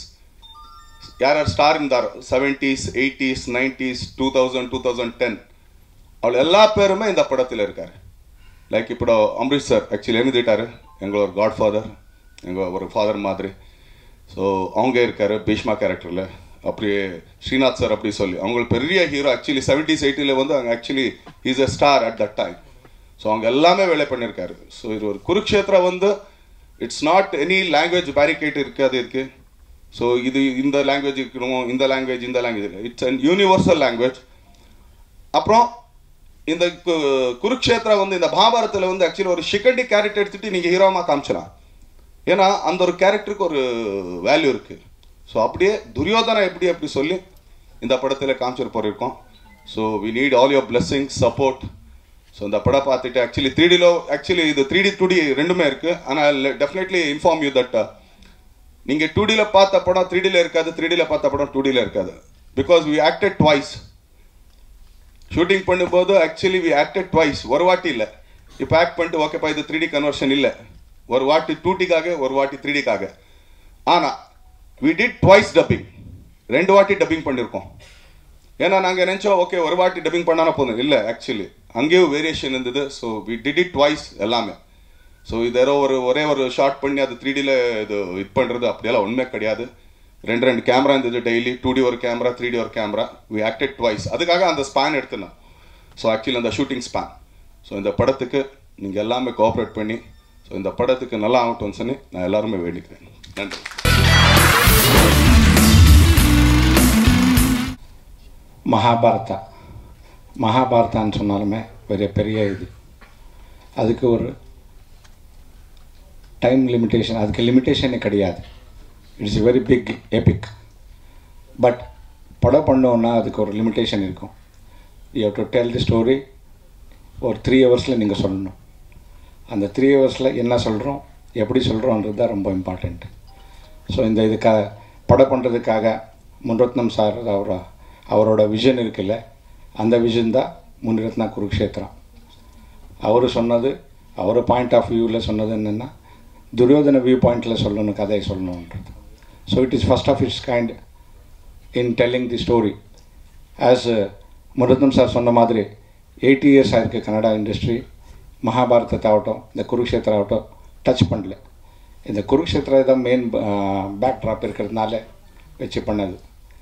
யார் யார் ஸ்டார் இருந்தார் seventies eighties nineties two thousand two thousand ten அவள் எல்லா பேருமே இந்த படத்தில் இருக்காரு லைக் இப்போ அம்ரிஷ் சார் ஆக்சுவலி எழுதிட்டாரு எங்களோட ஒரு காட் ஃபாதர் எங்கள் ஒரு ஃபாதர் மாதிரி ஸோ அவங்க இருக்காரு பீஷ்மா கேரக்டரில் அப்படியே ஸ்ரீநாத் சார் அப்படி சொல்லி அவங்களுக்கு பெரிய ஹீரோ ஆக்சுவலி செவன்டீஸ் எயிட்டியில் வந்து அவங்க actually is a star at that time so அவங்க எல்லாமே வேலை பண்ணியிருக்காரு ஸோ இது ஒரு குருக்ஷேத்ரா வந்து it's not any language barricade இருக்காது இருக்கு ஸோ இது இந்த லாங்குவேஜ் இருக்கணும் இந்த லாங்குவேஜ் இந்த language it's an universal language அப்புறம் இந்த கு- குருக்ஷேத்ரா வந்து இந்த மகாபாரத்தில் வந்து ஆக்சுவலி ஒரு ஷிகண்டி கேரக்டர் எடுத்துட்டு நீங்கள் ஹீரோமாக காமிச்சலாம் ஏன்னா அந்த ஒரு கேரக்டருக்கு ஒரு வேல்யூ இருக்கு ஸோ அப்படியே துரியோதனா எப்படி அப்படி சொல்லி இந்த படத்தில் காமிச்சிட்டு போயிருக்கோம் so we need all your blessing support so இந்த படம் பார்த்துட்டு ஆக்சுவலி த்ரீ டிலோ ஆக்சுவலி இது த்ரீ டி டூ டி ரெண்டுமே இருக்கு ஆனால் டெஃபினெட்லி இன்ஃபார்ம் யூ தட் நீங்கள் டூ டியில் பார்த்த படம் த்ரீ டியில் இருக்காது த்ரீ டியில் பார்த்த படம் டூ டியில் இருக்காது because we acted twice shooting பண்ணும்போது ஆக்சுவலி வி ஆக்டட் ட்வைஸ் ஒரு வாட்டி இல்லை இப்போ ஆக்ட் பண்ணிட்டு ஓகேப்பா இது த்ரீ டி கன்வர்ஷன் இல்லை ஒரு வாட்டி டூ டிக்காக ஒரு வாட்டி த்ரீ டிக்காக ஆனால் வி டிட் ட்வைஸ் டப்பிங் ரெண்டு வாட்டி டப்பிங் பண்ணியிருக்கோம் ஏன்னா நாங்கள் நினச்சோம் ஓகே ஒரு வாட்டி டப்பிங் பண்ணானா போதும் இல்லை ஆக்சுவலி அங்கேயும் வேரியேஷன் இருந்தது so we did it twice எல்லாமே ஸோ இது யாரோ ஒரு ஒரே ஒரு ஷார்ட் பண்ணி அது த்ரீ டியில் இது இது பண்ணுறது அப்படியெல்லாம் உண்மை கிடையாது ரெண்டு ரெண்டு கேமரா இருந்தது டெய்லி டூ டி ஒரு கேமரா த்ரீ டி ஒரு கேமரா வி ஆக்டட் ட்வைஸ் அதுக்காக அந்த ஸ்பேன் எடுத்துனோம் ஸோ ஆக்சுவலி அந்த ஷூட்டிங் ஸ்பேன் ஸோ இந்த படத்துக்கு நீங்கள் எல்லாமே கோஆப்ரேட் பண்ணி ஸோ இந்த படத்துக்கு நல்லா ஆகட்டும்னு சொல்லி நான் எல்லாருமே வேண்டிக்கிறேன் நன்றி மகாபாரதா மகாபாரதான்னு சொன்னாலுமே பெரிய பெரிய இது அதுக்கு ஒரு டைம் லிமிட்டேஷன் அதுக்கு லிமிட்டேஷனே கிடையாது it's very big epic but படம் பண்ணோன்னா அதுக்கு ஒரு லிமிட்டேஷன் இருக்கும் you have to tell the story ஒரு த்ரீ ஹவர்ஸில் நீங்கள் சொல்லணும் அந்த த்ரீ ஹவர்ஸில் என்ன சொல்கிறோம் எப்படி சொல்கிறோன்றது தான் ரொம்ப இம்பார்ட்டண்ட் ஸோ இந்த இதுக்காக படம் பண்ணுறதுக்காக முன்ரத்னம் சார் அவர அவரோட விஷன் இருக்குல்ல அந்த விஷன் தான் முன்ரத்னா குருக்ஷேத்திரம் அவர் சொன்னது அவர் பாயிண்ட் ஆஃப் வியூவில் சொன்னது என்னென்னா துரியோதன வியூ பாயிண்டில் சொல்லணும் கதையை சொல்லணுன்றது so it is first of its kind in telling the story as Munirathna sir சொன்ன மாதிரி எயிட்டி இயர்ஸ் ஆயிருக்கு கன்னடா இண்டஸ்ட்ரி மகாபாரதத்தை ஆகட்டும் இந்த குருக்ஷேத்திரம் ஆகட்டும் டச் பண்ணல இந்த குருக்ஷேத்திரம் தான் மெயின் பேக் ட்ராப் இருக்கிறதுனால வச்சு பண்ணது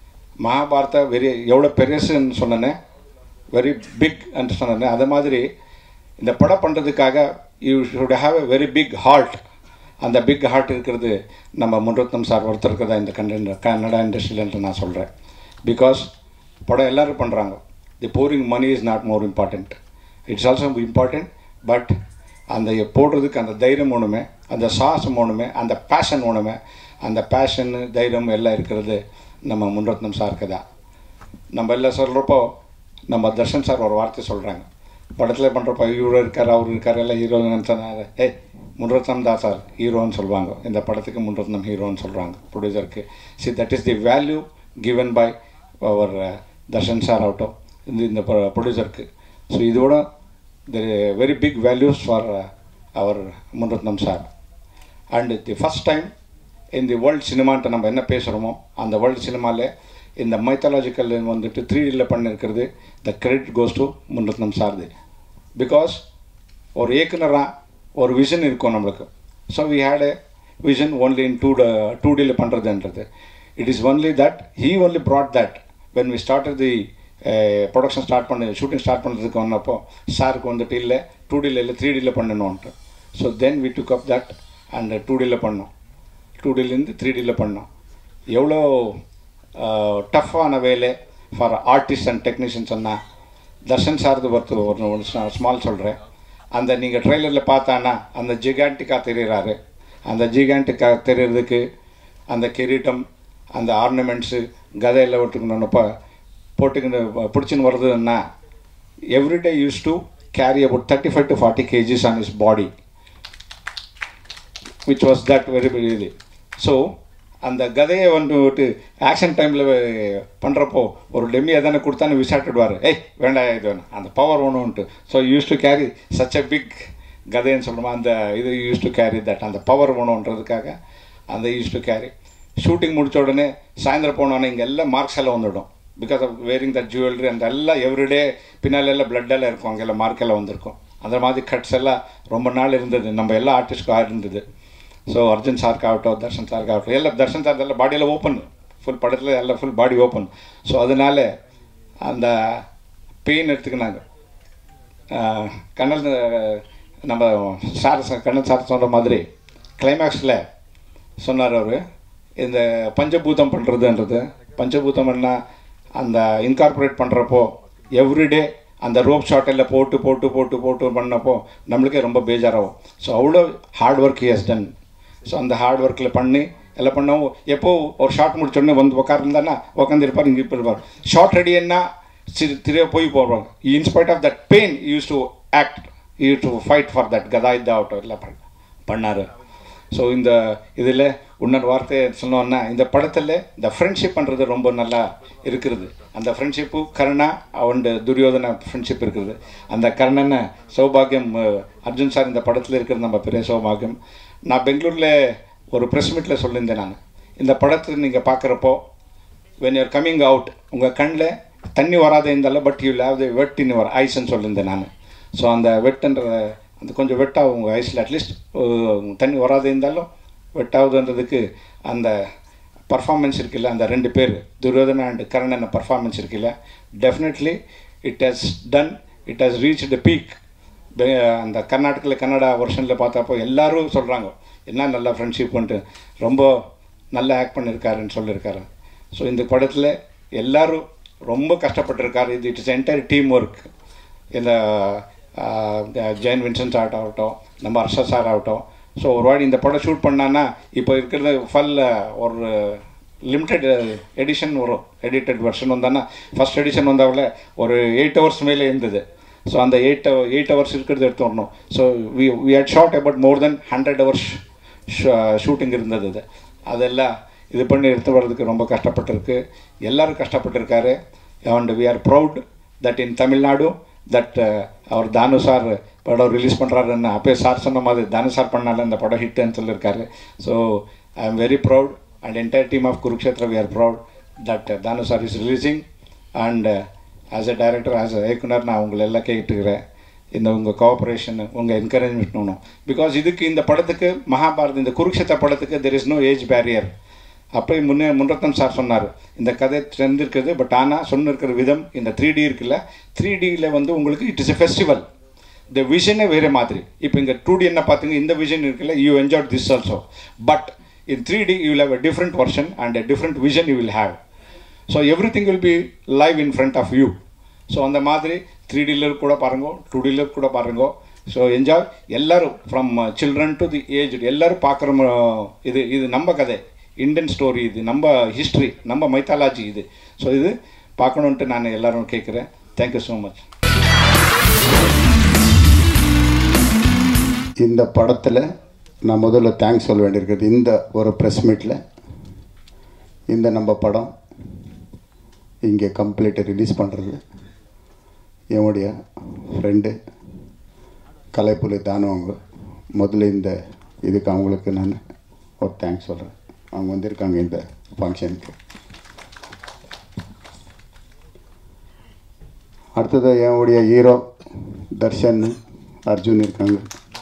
மகாபாரதா வெரி எவ்வளோ பெருசுன்னு சொன்னேனே வெரி பிக் என்று சொன்னேன் அதே மாதிரி இந்த படம் பண்ணுறதுக்காக you should have a very big heart அந்த பிக் ஹார்ட் இருக்கிறது நம்ம முன்ரத்னம் சார் ஒருத்தருக்கு தான் இந்த கண்ட கன்னடா இண்டஸ்ட்ரியிலன்ட்டு நான் சொல்கிறேன் பிகாஸ் படம் எல்லோரும் பண்ணுறாங்க the pouring money is not more important it's also important but அந்த போடுறதுக்கு அந்த தைரியம் ஒன்றுமே அந்த சாசம் ஒன்றுமே அந்த பேஷன் ஒன்றுமே அந்த பேஷன் தைரியம் எல்லாம் இருக்கிறது நம்ம முன்ரத்னம் சாருக்கு தான் நம்ம எல்லாம் சொல்கிறப்போ நம்ம தர்ஷன் சார் ஒரு வார்த்தை சொல்கிறாங்க படத்தில் பண்ணுறப்போ இவரு இருக்கார் அவர் இருக்கார் எல்லாம் ஹீரோன்னு சொன்னார் ஏய் முன்ரத்னம் தான் சார் ஹீரோன்னு சொல்லுவாங்க இந்த படத்துக்கு முன்ரத்னம் ஹீரோன்னு சொல்கிறாங்க ப்ரொடியூசருக்கு see that is the value given by our Darshan sir ஆகட்டும் இந்த இந்த ப்ரொடியூசருக்கு ஸோ இதோட the very big values for our Munirathna sir and the first time இந்த வேர்ல்டு சினிமான்ட்டு நம்ம என்ன பேசுகிறோமோ அந்த வேர்ல்டு சினிமாவில் இந்த மைத்தாலஜிக்கல் வந்துட்டு த்ரீ டியில் பண்ணிருக்கிறது the credit goes to Munirathna சார்து பிகாஸ் ஒரு இயக்குனராக ஒரு விஷன் இருக்கும் நம்மளுக்கு so we had a vision only in two two டியில் பண்ணுறதுன்றது it is only that he only brought that when we start the production start பண்ணி ஷூட்டிங் ஸ்டார்ட் பண்ணுறதுக்கு வந்தப்போ சாருக்கு வந்துட்டு இல்லை டூ டியில் இல்லை த்ரீ டியில் பண்ணணும்ன்ட்டு so then we took up that and two டியில் பண்ணோம் டூ டிலேருந்து த்ரீ டியில் பண்ணோம் எவ்வளோ டஃப்பான வேலை ஃபார் ஆர்டிஸ்ட் அண்ட் டெக்னீஷியன் சொன்னால் தர்ஷன் சார்து ஒருத்தர் ஒரு ஒரு ஸ்மால் சொல்கிறேன் அந்த நீங்கள் ட்ரெய்லரில் பார்த்தானா அந்த ஜிகாண்டிக்காக தெரிகிறாரு அந்த ஜிகாண்டிக்காக தெரியறதுக்கு அந்த கிரீட்டம் அந்த ஆர்னமெண்ட்ஸு கதையில் விட்டுக்கணுன்னப்போ போட்டுக்கின்னு பிடிச்சின்னு வருதுன்னா everyday used to carry about thirty five to forty kgs on is body which was that very very இது ஸோ அந்த கதையை வந்துட்டு ஆக்ஷன் டைமில் பண்ணுறப்போ ஒரு டெம்மி எதனா கொடுத்தான்னு விசாட்டுடுவார் ஏய் வேண்டாம் இது வேணும் அந்த பவர் ஒன்றுன்ட்டு so used to carry such a big கதைன்னு சொல்கிறோமா அந்த இது யூஸ் டு கேரி தட் அந்த பவர் வேணுன்றதுக்காக அந்த யூஸ் டு கேரி ஷூட்டிங் முடித்த உடனே சாயந்தரம் போனோன்னே இங்கே எல்லாம் மார்க்ஸ் எல்லாம் வந்துவிடும் because of wearing that jewellery அந்த எல்லாம் எவ்ரிடே பின்னால் எல்லாம் blood எல்லாம் இருக்கும் அங்கெல்லாம் மார்க் எல்லாம் வந்திருக்கும் அந்த மாதிரி கட்ஸ் எல்லாம் ரொம்ப நாள் இருந்தது நம்ம எல்லா ஆர்டிஸ்ட்க்கும் இருந்தது ஸோ அர்ஜுன் சார்க்கு ஆகட்டும் தர்ஷன் சார்க்கு ஆகட்டும் எல்லாம் தர்ஷன் சார் எல்லாம் பாடியெல்லாம் ஓப்பன் ஃபுல் படத்தில் எல்லாம் ஃபுல் பாடி ஓப்பன் ஸோ அதனால அந்த பெயின் எடுத்துக்கினாங்க ஆஹ், கண்ணன் ஆஹ், நம்ம சார் சொ- கண்ணன் சார் சொன்ன மாதிரி கிளைமேக்ஸில் சொன்னார் அவர் இந்த பஞ்சபூதம் பண்ணுறதுன்றது பஞ்சபூதம்னா அந்த இன்கார்பரேட் பண்ணுறப்போ எவ்ரிடே அந்த ரோப் ஷாட்டில் போட்டு போட்டு போட்டு போட்டு பண்ணப்போ நம்மளுக்கே ரொம்ப பேஜாராகும் ஸோ அவ்வளோ hard work he has done so அந்த ஹார்ட் ஒர்க்கில் பண்ணி எல்லாம் பண்ணோம் எப்போ ஒரு ஷார்ட் முடிச்சோடனே வந்து உட்காந்துருந்தானா உட்காந்துருப்பார் இங்கே இருப்பார் ஷார்ட் ரெடின்னா திரிய போய் போவாங்க in spite of that pain used to act you to fight for that கதா இதாகட்டும் எல்லாம் பண்ண பண்ணார் ஸோ இந்த இதில் இன்னொரு வார்த்தை சொன்னோன்னா இந்த படத்தில் இந்த ஃப்ரெண்ட்ஷிப்ன்றது ரொம்ப நல்லா இருக்கிறது அந்த ஃப்ரெண்ட்ஷிப்பு கருணா அவண்டு துரியோதன ஃப்ரெண்ட்ஷிப் இருக்குது அந்த கர்ணனை சௌபாகியம் அஹ், அர்ஜுன் சார் இந்த படத்தில் இருக்கிறது நம்ம பெரிய சௌபாகியம் நான் பெங்களூரில் ஒரு ப்ரெஸ் மீட்டில் சொல்லியிருந்தேன் நான் இந்த படத்தை நீங்கள் பார்க்குறப்போ வென் யூர் கம்மிங் அவுட் உங்கள் கண்ணில் தண்ணி வராத இருந்தாலும் but you leave the wet in your ஐஸ்ன்னு சொல்லியிருந்தேன் நான் ஸோ அந்த வெட்டுன்ற அந்த கொஞ்சம் வெட்டாகும் உங்கள் ஐஸில் அட்லீஸ்ட் தண்ணி வராத இருந்தாலும் வெட்டாகுதுன்றதுக்கு அந்த பர்ஃபார்மன்ஸ் இருக்குல்ல அந்த ரெண்டு பேர் துரியோதன அண்ட் கர்ணன் பர்ஃபார்மன்ஸ் இருக்குல்ல definitely it has done it has reach the peak அந்த கர்நாடகில் கன்னடா வருஷனில் பார்த்தப்போ எல்லாரும் சொல்கிறாங்க என்ன நல்லா ஃப்ரெண்ட்ஷிப்ன்ட்டு ரொம்ப நல்லா ஆக்ட் பண்ணியிருக்காருன்னு சொல்லியிருக்காரு ஸோ இந்த படத்தில் எல்லாரும் ரொம்ப கஷ்டப்பட்டிருக்காரு இது இட்ஸ் என்டையர் டீம் ஒர்க் இந்த ஜெயன் வின்சென்ட் சார் ஆகட்டும் நம்ம ஹர்ஷா சார் ஆகட்டும் ஸோ ஒரு வாட்டி இந்த படம் ஷூட் பண்ணான்னா இப்போ இருக்கிறது ஃபல் ஒரு லிமிட்டெட் எடிஷன் வரும் எடிட்டட் வெர்ஷன் வந்தான்னா ஃபஸ்ட் எடிஷன் வந்தாவில் ஒரு எயிட் ஹவர்ஸ் மேலே இருந்தது ஸோ அந்த எயிட் எயிட் ஹவர்ஸ் இருக்கிறது எடுத்து வரணும் so we we had shot about more then hundred hours shooting இருந்தது அது அதெல்லாம் இது பண்ணி எடுத்து வர்றதுக்கு ரொம்ப கஷ்டப்பட்டிருக்கு எல்லாரும் கஷ்டப்பட்டிருக்காரு and we are proud that in Tamil Nadu that our Thanu sir படம் ரிலீஸ் பண்ணுறாருன்னு அப்பயே சார் சொன்ன மாதிரி தானு சார் பண்ணால இந்த படம் ஹிட்னு சொல்லியிருக்காரு so I am very proud and entire team of Kurukshetra we are proud that Thanu sir is releasing and as a director as a இயக்குனர் நான் உங்களை எல்லாம் கேட்டுக்கிறேன் இந்த உங்கள் கோஆப்ரேஷன் உங்கள் என்கரேஜ்மெண்ட் வேணும் பிகாஸ் இதுக்கு இந்த படத்துக்கு மகாபாரத் இந்த குருக்ஷேத்திர படத்துக்கு there is no age barrier அப்போ முன்னே முன்றத்தன் சார் சொன்னார் இந்த கதை தெரிஞ்சிருக்குது பட் ஆனால் சொன்னிருக்கிற விதம் இந்த த்ரீ டி இருக்குல்ல த்ரீ டியில் வந்து உங்களுக்கு இட் இஸ் எ ஃபெஸ்டிவல் இந்த விஷனே வேறு மாதிரி இப்போ இங்கே டூ டி என்ன பார்த்தீங்க இந்த விஷன் இருக்குல்ல you enjoy this also but in three D you have a different version and a different vision you will have so everything will be live in front of you so அந்த மாதிரி three டிலர் கூட பாருங்க two டிலர் கூட பாருங்க so enjoy எல்லாரும் from children to the age எல்லாரும் பார்க்குற இது இது நம்ம கதை இந்தியன் ஸ்டோரி இது நம்ம ஹிஸ்ட்ரி நம்ம மைத்தாலஜி இது ஸோ இது பார்க்கணுன்ட்டு நான் எல்லாரும் கேட்குறேன் தேங்க்யூ ஸோ மச் இந்த படத்தில் நான் முதல்ல தேங்க்ஸ் சொல்ல வேண்டியிருக்குது இந்த ஒரு ப்ரெஸ் மீட்டில் இந்த நம்ம படம் இங்கே கம்ப்ளீட்டை ரிலீஸ் பண்ணுறது என்னுடைய ஃப்ரெண்டு கலைப்புலி தானவங்க முதல்ல இந்த இதுக்கு அவங்களுக்கு நான் ஒரு தேங்க்ஸ் சொல்கிறேன் அவங்க வந்திருக்காங்க இந்த ஃபங்க்ஷனுக்கு அடுத்தது என்னுடைய ஹீரோ தர்ஷன் அர்ஜுன் இருக்காங்க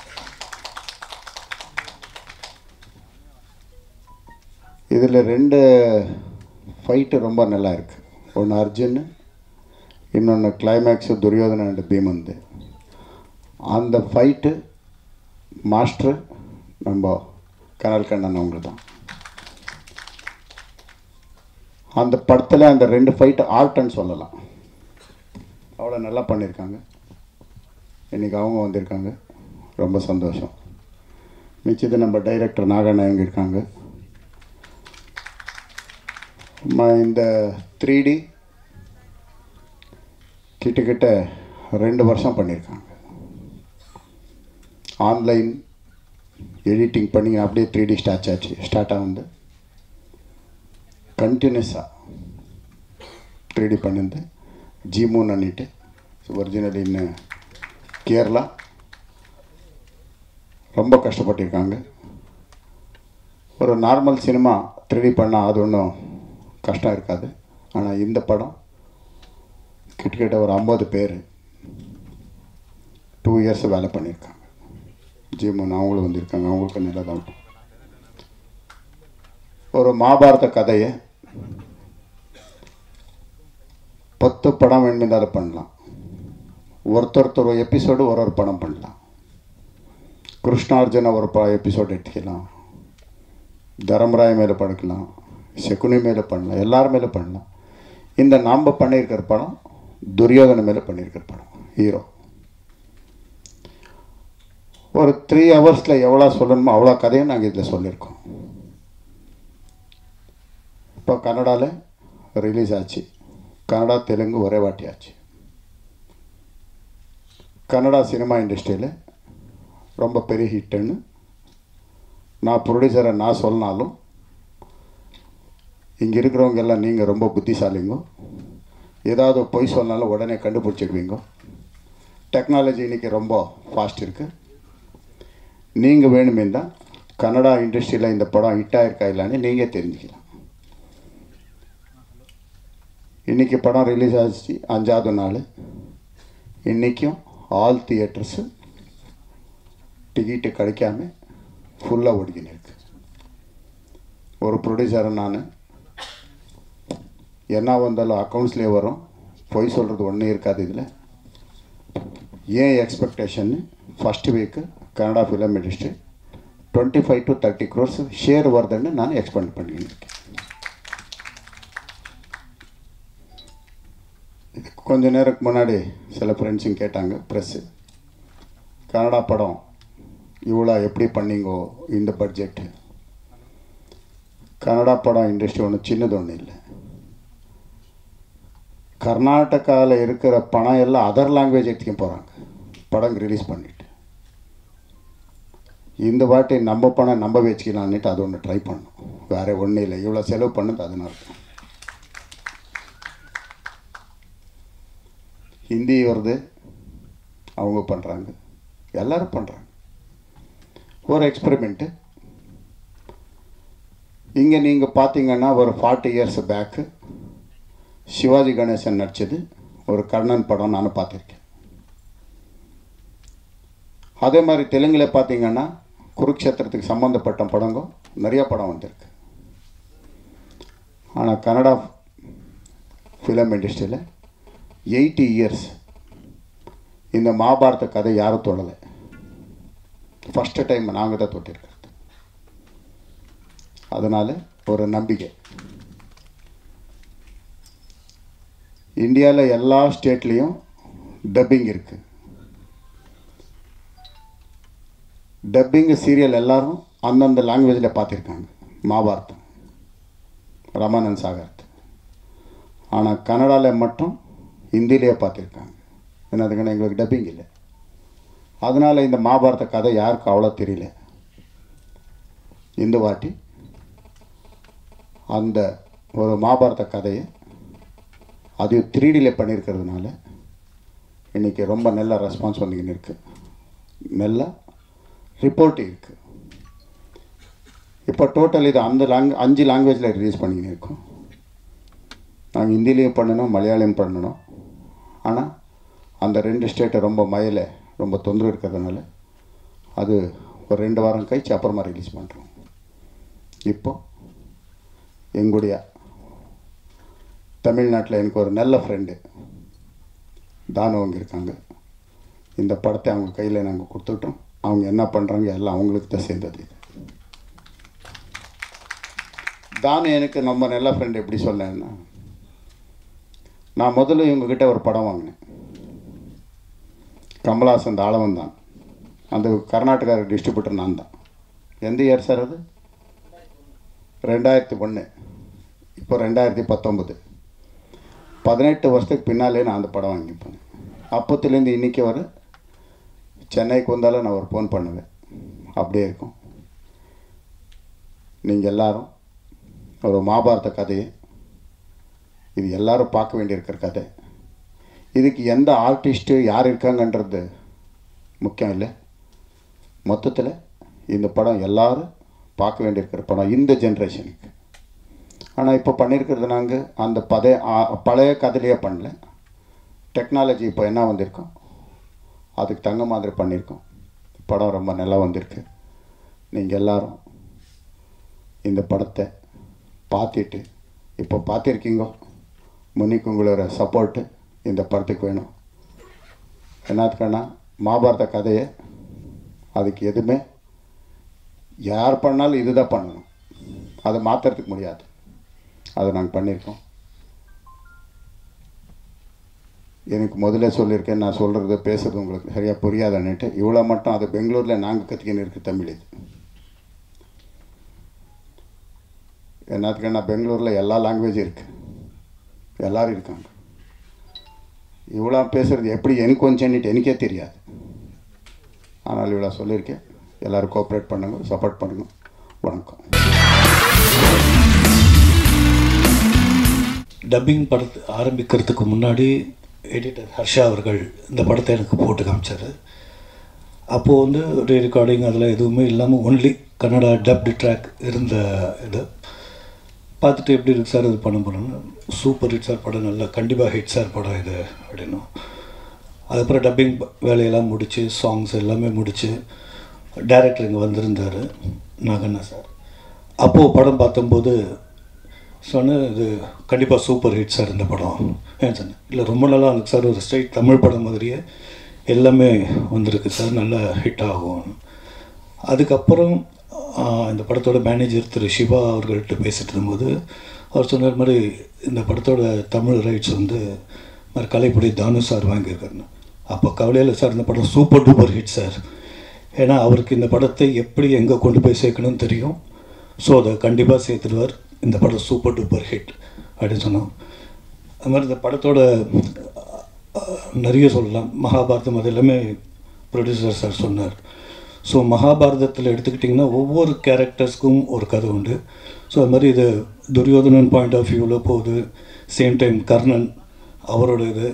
இதில் ரெண்டு ஃபைட்டு ரொம்ப நல்லா இருக்கு ஒன்று அர்ஜுன் இன்னொன்று கிளைமேக்ஸு துரியோதன அண்ட் பீமந்து அந்த ஃபைட்டு மாஸ்டர் நம்ம கனல் கண்ணன் அவங்க தான் அந்த படத்தில் அந்த ரெண்டு ஃபைட்டு ஆர்ட்னு சொல்லலாம் அவ்வளோ நல்லா பண்ணியிருக்காங்க இன்றைக்கி அவங்க வந்திருக்காங்க ரொம்ப சந்தோஷம் மிச்சது நம்ம டைரக்டர் நாகநாயங்க இருக்காங்க ம- இந்த த்ரீ டி கிட்டக்கிட்ட ரெண்டு வருஷம் பண்ணியிருக்காங்க ஆன்லைன் எடிட்டிங் பண்ணி அப்படியே த்ரீ டி ஸ்டார்ட் ஆச்சு ஸ்டார்ட் ஆகுது கண்டினியூஸாக த்ரீ டி பண்ணிருந்து ஜிமூன் அன்னிட்டு ஒரிஜினல் இன் கேரளா ரொம்ப கஷ்டப்பட்டிருக்காங்க ஒரு நார்மல் சினிமா த்ரீ பண்ணால் அது ஒன்றும் கஷ்டம் இருக்காது ஆனால் இந்த படம் கிட்டத்தட்ட ஒரு ஐம்பது பேர் டூ இயர்ஸ் வேலை பண்ணியிருக்காங்க ஜிமன் அவங்களும் வந்திருக்காங்க அவங்களுக்கு நல்லா தான் ஒரு மகாபாரத கதையை பத்து படம் வேணுமென்றாலும் பண்ணலாம் ஒருத்தொருத்தர் ஒரு எபிசோடு ஒரு ஒரு படம் பண்ணலாம் கிருஷ்ணார்ஜுன ஒரு ப எபிசோடு எடுத்துக்கலாம் தர்மராய் மேலே படுக்கலாம் சகுனி மேலே பண்ணலாம் எல்லார் மேலே பண்ணலாம் இந்த நாம் பண்ணியிருக்கிற படம் துரியோதன மேலே பண்ணியிருக்கிற படம் ஹீரோ ஒரு த்ரீ ஹவர்ஸில் எவ்வளோ சொல்லணுமோ அவ்வளோ கதையை நாங்கள் இதில் சொல்லியிருக்கோம் இப்போ கன்னடாவில் ரிலீஸ் ஆச்சு கன்னடா தெலுங்கு ஒரே வாட்டி ஆச்சு கன்னடா சினிமா இண்டஸ்ட்ரியில் ரொம்ப பெரிய ஹிட்டுன்னு நான் ப்ரொடியூசரை நான் சொன்னாலும் இங்கே இருக்கிறவங்க எல்லாம் நீங்கள் ரொம்ப புத்திசாலிங்க ஏதாவது பொய் சொன்னாலும் உடனே கண்டுபிடிச்சிடுவீங்க டெக்னாலஜி இன்றைக்கி ரொம்ப ஃபாஸ்ட் இருக்குது நீங்கள் வேணுமே தான் கன்னடா இண்டஸ்ட்ரியில் இந்த படம் ஹிட் ஆயிருக்கா இல்லைன்னு நீங்கள் தெரிஞ்சுக்கலாம் இன்றைக்கி படம் ரிலீஸ் ஆச்சு அஞ்சாவது நாள் இன்றைக்கும் ஆல் தியேட்டர்ஸு டிக்கெட்டு கிடைக்காம ஃபுல்லாக ஓடிக்கின்னு இருக்கு ஒரு ப்ரொடியூசரை நான் என்ன வந்தாலும் அக்கௌண்ட்ஸ்லேயே வரும் பொய் சொல்கிறது ஒன்றும் இருக்காது இதில் ஏன் எக்ஸ்பெக்டேஷன்னு first week Kannada film industry twenty five to thirty crores share வருதுன்னு நான் எக்ஸ்பெக்ட் பண்ணிக்கின்னு இருக்கேன் கொஞ்ச நேரத்துக்கு முன்னாடி சில ஃப்ரெண்ட்ஸுங்க கேட்டாங்க ப்ரெஸ்ஸு கன்னடா படம் இவ்வளோ எப்படி பண்ணீங்கோ இந்த பட்ஜெட்டு கன்னடா படம் இண்டஸ்ட்ரி ஒன்றும் சின்னது ஒன்றும் இல்லை கர்நாடகாவில் இருக்கிற பணம் எல்லாம் அதர் லாங்குவேஜ் எடுத்துக்க போகிறாங்க படம் ரிலீஸ் பண்ணிட்டு இந்த வாட்டி நம்ம பணம் நம்ம வச்சுக்கலான்னுட்டு அது ஒன்று ட்ரை பண்ணோம் வேறு ஒன்றும் இல்லை இவ்வளோ செலவு பண்ணது அதனால தான் ஹிந்தி வருது அவங்க பண்ணுறாங்க எல்லோரும் பண்ணுறாங்க ஒரு எக்ஸ்பெரிமெண்ட்டு இங்கே நீங்கள் பார்த்தீங்கன்னா ஒரு forty years back Sivaji Ganesan நடித்தது ஒரு கர்ணன் படம் நான் பார்த்துருக்கேன் அதே மாதிரி தெலுங்கில் பார்த்தீங்கன்னா குருக்ஷேத்திரத்துக்கு சம்மந்தப்பட்ட படங்க நிறைய படம் வந்திருக்கு ஆனால் கன்னடா ஃபிலிம் இண்டஸ்ட்ரியில் எயிட்டி இயர்ஸ் இந்த மகாபாரத கதை யாரும் தொடலை ஃபஸ்ட்டு டைம் நாங்கள் தான் தொட்டிருக்கிறது அதனால் ஒரு நம்பிக்கை இந்தியாவில் எல்லா ஸ்டேட்லேயும் டப்பிங் இருக்குது டப்பிங் சீரியல் எல்லாரும் அந்தந்த லாங்குவேஜில் பார்த்துருக்காங்க மகாபாரதம் ரமானந்த் சாகர்த் ஆனால் கன்னடாவில் மட்டும் ஹிந்திலேயே பார்த்துருக்காங்க என்னதுக்குன்னா எங்களுக்கு டப்பிங் இல்லை அதனால் இந்த மகாபாரத கதை யாருக்கும் அவ்வளோ தெரியல இந்த வாட்டி அந்த ஒரு மகாபாரத கதையை அது த்ரீடியில் பண்ணியிருக்கிறதுனால இன்றைக்கி ரொம்ப நல்ல ரெஸ்பான்ஸ் வந்துக்கின்னு இருக்குது நல்ல ரிப்போர்ட் இருக்குது இப்போ டோட்டல் இது அந்த லாங் அஞ்சு லாங்குவேஜில் ரிலீஸ் பண்ணிக்கின்னு இருக்கோம் நாங்கள் ஹிந்திலையும் பண்ணணும் மலையாளியும் பண்ணணும் ஆனால் அந்த ரெண்டு ஸ்டேட்டை ரொம்ப மயில ரொம்ப தொந்தரவு இருக்கிறதுனால அது ஒரு ரெண்டு வாரம் கழிச்சு அப்புறமா ரிலீஸ் பண்ணுறோம் இப்போ எங்களுடைய தமிழ்நாட்டில் எனக்கு ஒரு நல்ல ஃப்ரெண்டு தானவங்க இருக்காங்க இந்த படத்தை அவங்க கையில் நாங்கள் கொடுத்துட்டோம் அவங்க என்ன பண்ணுறாங்க எல்லாம் அவங்களுக்கு தான் சேர்ந்தது இது தானு எனக்கு நம்ம நல்ல ஃப்ரெண்டு எப்படி சொன்னேன்னா நான் முதல்ல இவங்கக்கிட்ட ஒரு படம் வாங்கினேன் கமலாசன் ஆளவன் தான் அந்த கர்நாடகா டிஸ்ட்ரிபியூட்டர் நான் தான் எந்த இயர் சார் அது ரெண்டாயிரத்தி ஒன்று இப்போ ரெண்டாயிரத்தி பத்தொம்பது பதினெட்டு வருஷத்துக்கு பின்னாலே நான் அந்த படம் வாங்கிப்பேன் அப்போத்துலேருந்து இன்றைக்கி வர சென்னைக்கு வந்தாலும் நான் ஒரு ஃபோன் பண்ணுவேன் அப்படியே இருக்கும் நீங்கள் எல்லாரும் ஒரு மகாபாரத கதையை இது எல்லாரும் பார்க்க வேண்டியிருக்கிற கதை இதுக்கு எந்த ஆர்டிஸ்ட்டு யார் இருக்காங்கன்றது முக்கியம் இல்லை மொத்தத்தில் இந்த படம் எல்லாரும் பார்க்க வேண்டியிருக்கிற படம் இந்த ஜென்ரேஷனுக்கு ஆனால் இப்போ பண்ணியிருக்கிறது நாங்கள் அந்த பதைய ஆ- பழைய கதையிலேயே பண்ணல டெக்னாலஜி இப்போ என்ன வந்திருக்கோம் அதுக்கு தங்க மாதிரி பண்ணியிருக்கோம் படம் ரொம்ப நல்லா வந்திருக்கு நீங்கள் எல்லாரும் இந்த படத்தை பார்த்துட்டு இப்போ பார்த்துருக்கீங்க முன்னிக்கு உங்களோட சப்போர்ட்டு இந்த படத்துக்கு வேணும் என்னத்துக்கண்ணா மகாபாரத கதையை அதுக்கு எதுவுமே யார் பண்ணாலும் இதுதான் பண்ணணும் அதை மாற்றுறதுக்கு முடியாது அதை நாங்கள் பண்ணியிருக்கோம் எனக்கு முதல்ல சொல்லியிருக்கேன் நான் சொல்கிறது பேசுறது உங்களுக்கு சரியாக புரியாதான்னுட்டு இவ்வளோ மட்டும் அது பெங்களூரில் நாங்கள் கற்றுக்கின்னு இருக்கு தமிழ் இது என்னத்துக்குன்னா பெங்களூரில் எல்லா லாங்குவேஜும் இருக்குது எல்லோரும் இருக்காங்க இவ்வளோ பேசுகிறது எப்படி எனக்கு கொஞ்சம்னுட்டு எனக்கே தெரியாது ஆனால் இவ்வளோ சொல்லியிருக்கேன் எல்லோரும் கோஆப்ரேட் பண்ணுங்க சப்போர்ட் பண்ணுங்க வணக்கம் டப்பிங் படத்து ஆரம்பிக்கிறதுக்கு முன்னாடி எடிட்டர் ஹர்ஷா அவர்கள் இந்த படத்தை எனக்கு போட்டு காமிச்சார் அப்போது வந்து ரீ ரெக்கார்டிங் அதில் எதுவுமே இல்லாமல் ஒன்லி கன்னடா டப்டு ட்ராக் இருந்த இது பார்த்துட்டு எப்படி இருக்கு சார் இது பண்ண போகிறோன்னு சூப்பர் ஹிட் சார் படம் நல்லா கண்டிப்பாக ஹிட் சார் படம் இது அப்படின்னும் அதுக்கப்புறம் டப்பிங் வேலையெல்லாம் முடித்து சாங்ஸ் எல்லாமே முடித்து டேரக்டர் இங்கே வந்திருந்தார் நாகண்ணா சார் அப்போது படம் பார்த்தம்போது சொன்னேன் இது கண்டிப்பாக சூப்பர் ஹிட் சார் இந்த படம் ஏன் சொன்னேன் இல்லை ரொம்ப நல்லா இருக்கு சார் ஒரு ஸ்ட்ரைட் தமிழ் படம் மாதிரியே எல்லாமே வந்திருக்கு சார் நல்லா ஹிட் ஆகும் அதுக்கப்புறம் ஆஹ், இந்த படத்தோட மேனேஜர் திரு சிவா அவர்கள்ட்ட பேசிட்டு இருக்கும்போது அவர் சொன்னார் மாதிரி இந்த படத்தோட தமிழ் ரைட்ஸ் வந்து மாதிரி கலைப்படி தானு சார் வாங்கியிருக்காருன்னு அப்போ கவலையில் சார் இந்த படம் சூப்பர் டூப்பர் ஹிட் சார் ஏன்னா அவருக்கு இந்த படத்தை எப்படி எங்கே கொண்டு போய் சேர்க்கணும்னு தெரியும் ஸோ அதை கண்டிப்பாக சேர்த்துடுவார் இந்த படம் சூப்பர் டூப்பர் ஹிட் அப்படின்னு சொன்னோம் அது மாதிரி இந்த படத்தோட அஹ், நிறைய சொல்லலாம் மகாபாரதம் அது எல்லாமே ப்ரொடியூசர் சார் சொன்னார் ஸோ மகாபாரதத்தில் எடுத்துக்கிட்டிங்கன்னா ஒவ்வொரு கேரக்டர்ஸ்க்கும் ஒரு கதை உண்டு ஸோ அது மாதிரி இது துரியோதனன் பாயிண்ட் ஆஃப் வியூவில் போகுது சேம் டைம் கர்ணன் அவரோட இது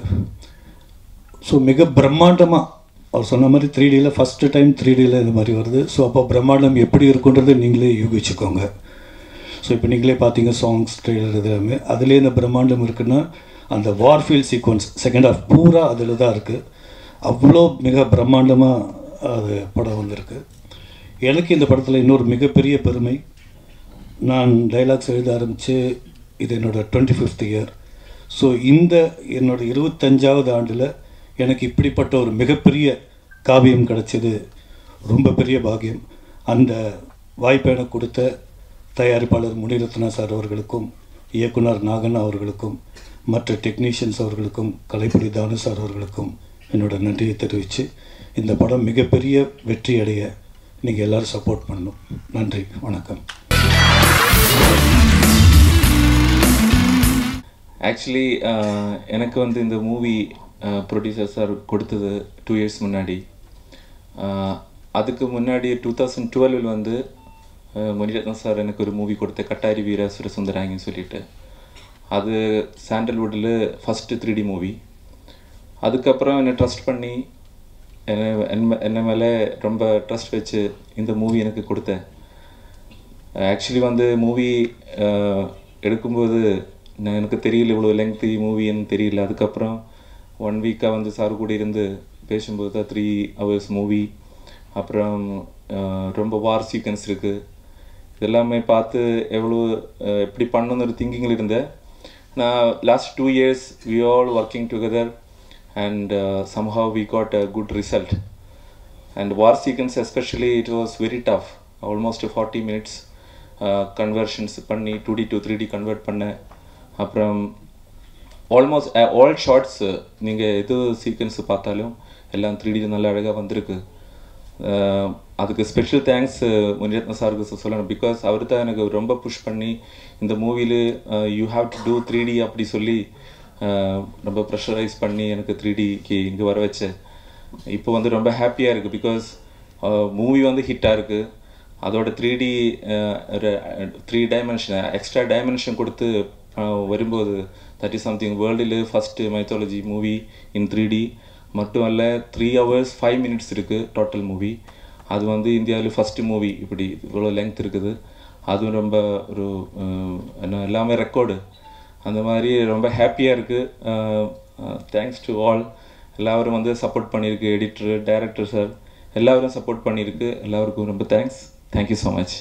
ஸோ மிக பிரம்மாண்டமாக அவர் சொன்ன மாதிரி த்ரீ டியில் ஃபஸ்ட்டு டைம் த்ரீ டியில் இந்த மாதிரி வருது ஸோ அப்போ பிரம்மாண்டம் எப்படி இருக்குன்றதை நீங்களே யூகிச்சுக்கோங்க ஸோ இப்போ நீங்களே பார்த்தீங்க சாங்ஸ் ட்ரெய்லர் இது எல்லாமே அதுலேயே இந்த பிரம்மாண்டம் இருக்குன்னா அந்த வார்ஃபீல்ட் சீக்வன்ஸ் செகண்ட் ஹாஃப் பூரா அதில் தான் இருக்குது அவ்வளோ மிக பிரம்மாண்டமாக அது படம் வந்திருக்கு எனக்கு இந்த படத்தில் இன்னொரு மிகப்பெரிய பெருமை நான் டைலாக்ஸ் எழுத ஆரம்பித்து இது என்னோடய டுவெண்ட்டி ஃபிஃப்த் இயர் ஸோ இந்த என்னோட இருபத்தஞ்சாவது ஆண்டில் எனக்கு இப்படிப்பட்ட ஒரு மிகப்பெரிய காவியம் கிடைச்சது ரொம்ப பெரிய பாக்கியம் அந்த வாய்ப்பை எனக்கு கொடுத்த தயாரிப்பாளர் முனிரத்னா சார் அவர்களுக்கும் இயக்குனர் நாகன் அவர்களுக்கும் மற்ற டெக்னீஷியன்ஸ் அவர்களுக்கும் கலைப்படி தானு சார் அவர்களுக்கும் என்னோட நன்றியை தெரிவித்து இந்த படம் மிகப்பெரிய வெற்றி அடைய நீங்கள் எல்லோரும் சப்போர்ட் பண்ணணும் நன்றி வணக்கம் ஆக்சுவலி எனக்கு வந்து இந்த மூவி ப்ரொடியூசர் சார் கொடுத்தது டூ இயர்ஸ் முன்னாடி ஆஹ், அதுக்கு முன்னாடி டூ தௌசண்ட் டுவெல்வில் வந்து ஆஹ், மணிரத்னம் சார் எனக்கு ஒரு மூவி கொடுத்த கட்டாரி வீர சுரசுந்தராங்கன்னு சொல்லிட்டு அது சாண்டல்வுட்டில் ஃபஸ்ட்டு த்ரீ டி மூவி அதுக்கப்புறம் என்னை ட்ரஸ்ட் பண்ணி என்னை என்ன என்ன மேலே ரொம்ப ட்ரஸ்ட் வச்சு இந்த மூவி எனக்கு கொடுத்தேன் ஆக்சுவலி வந்து மூவி எடுக்கும்போது நான் எனக்கு தெரியல இவ்வளோ லெங்க்தி மூவின்னு தெரியல அதுக்கப்புறம் ஒன் வீக்காக வந்து சார் கூட இருந்து பேசும்போது தான் த்ரீ ஹவர்ஸ் மூவி அப்புறம் அஹ், ரொம்ப வார் சீக்வன்ஸ் இருக்குது இதெல்லாமே பார்த்து எவ்வளோ அஹ், எப்படி பண்ணணும்னு ஒரு திங்கிங்கில் இருந்தேன் நான் last two years we all working together and somehow we got a good result and war sequence especially it was very tough almost 40 minutes uh, conversions பண்ணி two D to three D convert பண்ணேன் அப்புறம் almost all shorts நீங்கள் எது sequence பார்த்தாலும் எல்லாம் three D நல்ல அழகாக வந்திருக்கு அஹ், அதுக்கு ஸ்பெஷல் தேங்க்ஸ் முனிரத்ன சாருக்கு சொல்லணும் பிகாஸ் அவர் தான் எனக்கு ரொம்ப புஷ் பண்ணி இந்த மூவியில் you have to do three D அப்படி சொல்லி அஹ், ரொம்ப ப்ரெஷரைஸ் பண்ணி எனக்கு த்ரீ டிக்கு இங்கே வர வச்சு இப்போ வந்து ரொம்ப ஹாப்பியாக இருக்குது பிகாஸ் மூவி வந்து ஹிட்டாக இருக்குது அதோட three D three dimension extra dimension கொடுத்து அஹ், வரும்போது தட் இஸ் சம்திங் வேர்ல்டில் first mythology movie in three D மட்டும் அல்ல த்ரீ ஹவர்ஸ் ஃபைவ் மினிட்ஸ் இருக்குது டோட்டல் மூவி அது வந்து இந்தியாவில் ஃபஸ்ட்டு மூவி இப்படி இவ்வளோ லெங்த் இருக்குது அதுவும் ரொம்ப ஒரு அஹ், என்ன எல்லாமே ரெக்கார்டு அந்த மாதிரி ரொம்ப ஹாப்பியாக இருக்குது தேங்க்ஸ் டு ஆல் எல்லாரும் வந்து சப்போர்ட் பண்ணியிருக்கு எடிட்டர் டைரக்டர் சார் எல்லாரும் சப்போர்ட் பண்ணியிருக்கு எல்லாருக்கும் ரொம்ப thanks thank you so much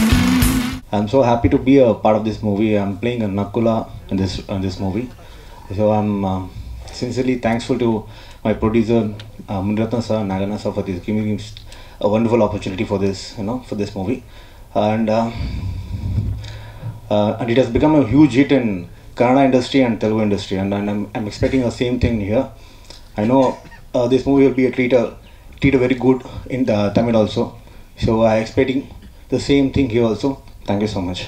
I'm so happy to be a part of this movie. I'm playing a Nakula in this in this movie. So I'm um, sincerely thankful to my producer uh, Munratna sir, Nagana sir for this giving me a wonderful opportunity for this, you know, for this movie, and uh, uh, and it has become a huge hit in Kannada industry and Telugu industry, and, and I'm, I'm expecting the same thing here. I know uh, this movie will be a treat, a, treat a very good in the Tamil also, so I'm expecting the same thing here also. Thank you so much.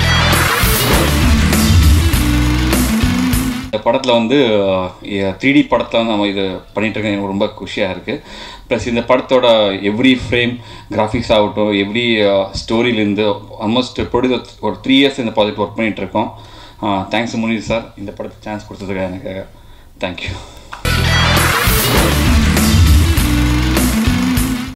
இந்த படத்தில் வந்து three D படத்தில் வந்து நம்ம இது பண்ணிட்டு இருக்க எனக்கு ரொம்ப குஷியாக இருக்குது ப்ளஸ் இந்த படத்தோட எவ்ரி ஃப்ரேம் கிராஃபிக்ஸ் ஆகட்டும் எவ்ரி ஸ்டோரியிலேருந்து ஆல்மோஸ்ட் ப்ரொடியூசர் ஒரு த்ரீ இயர்ஸ் இந்த ப்ராஜெக்ட் ஒர்க் பண்ணிகிட்டு இருக்கோம் தேங்க்ஸ் முனீர் சார் இந்த படத்துக்கு சான்ஸ் கொடுத்ததுக்காக எனக்கு தேங்க்யூ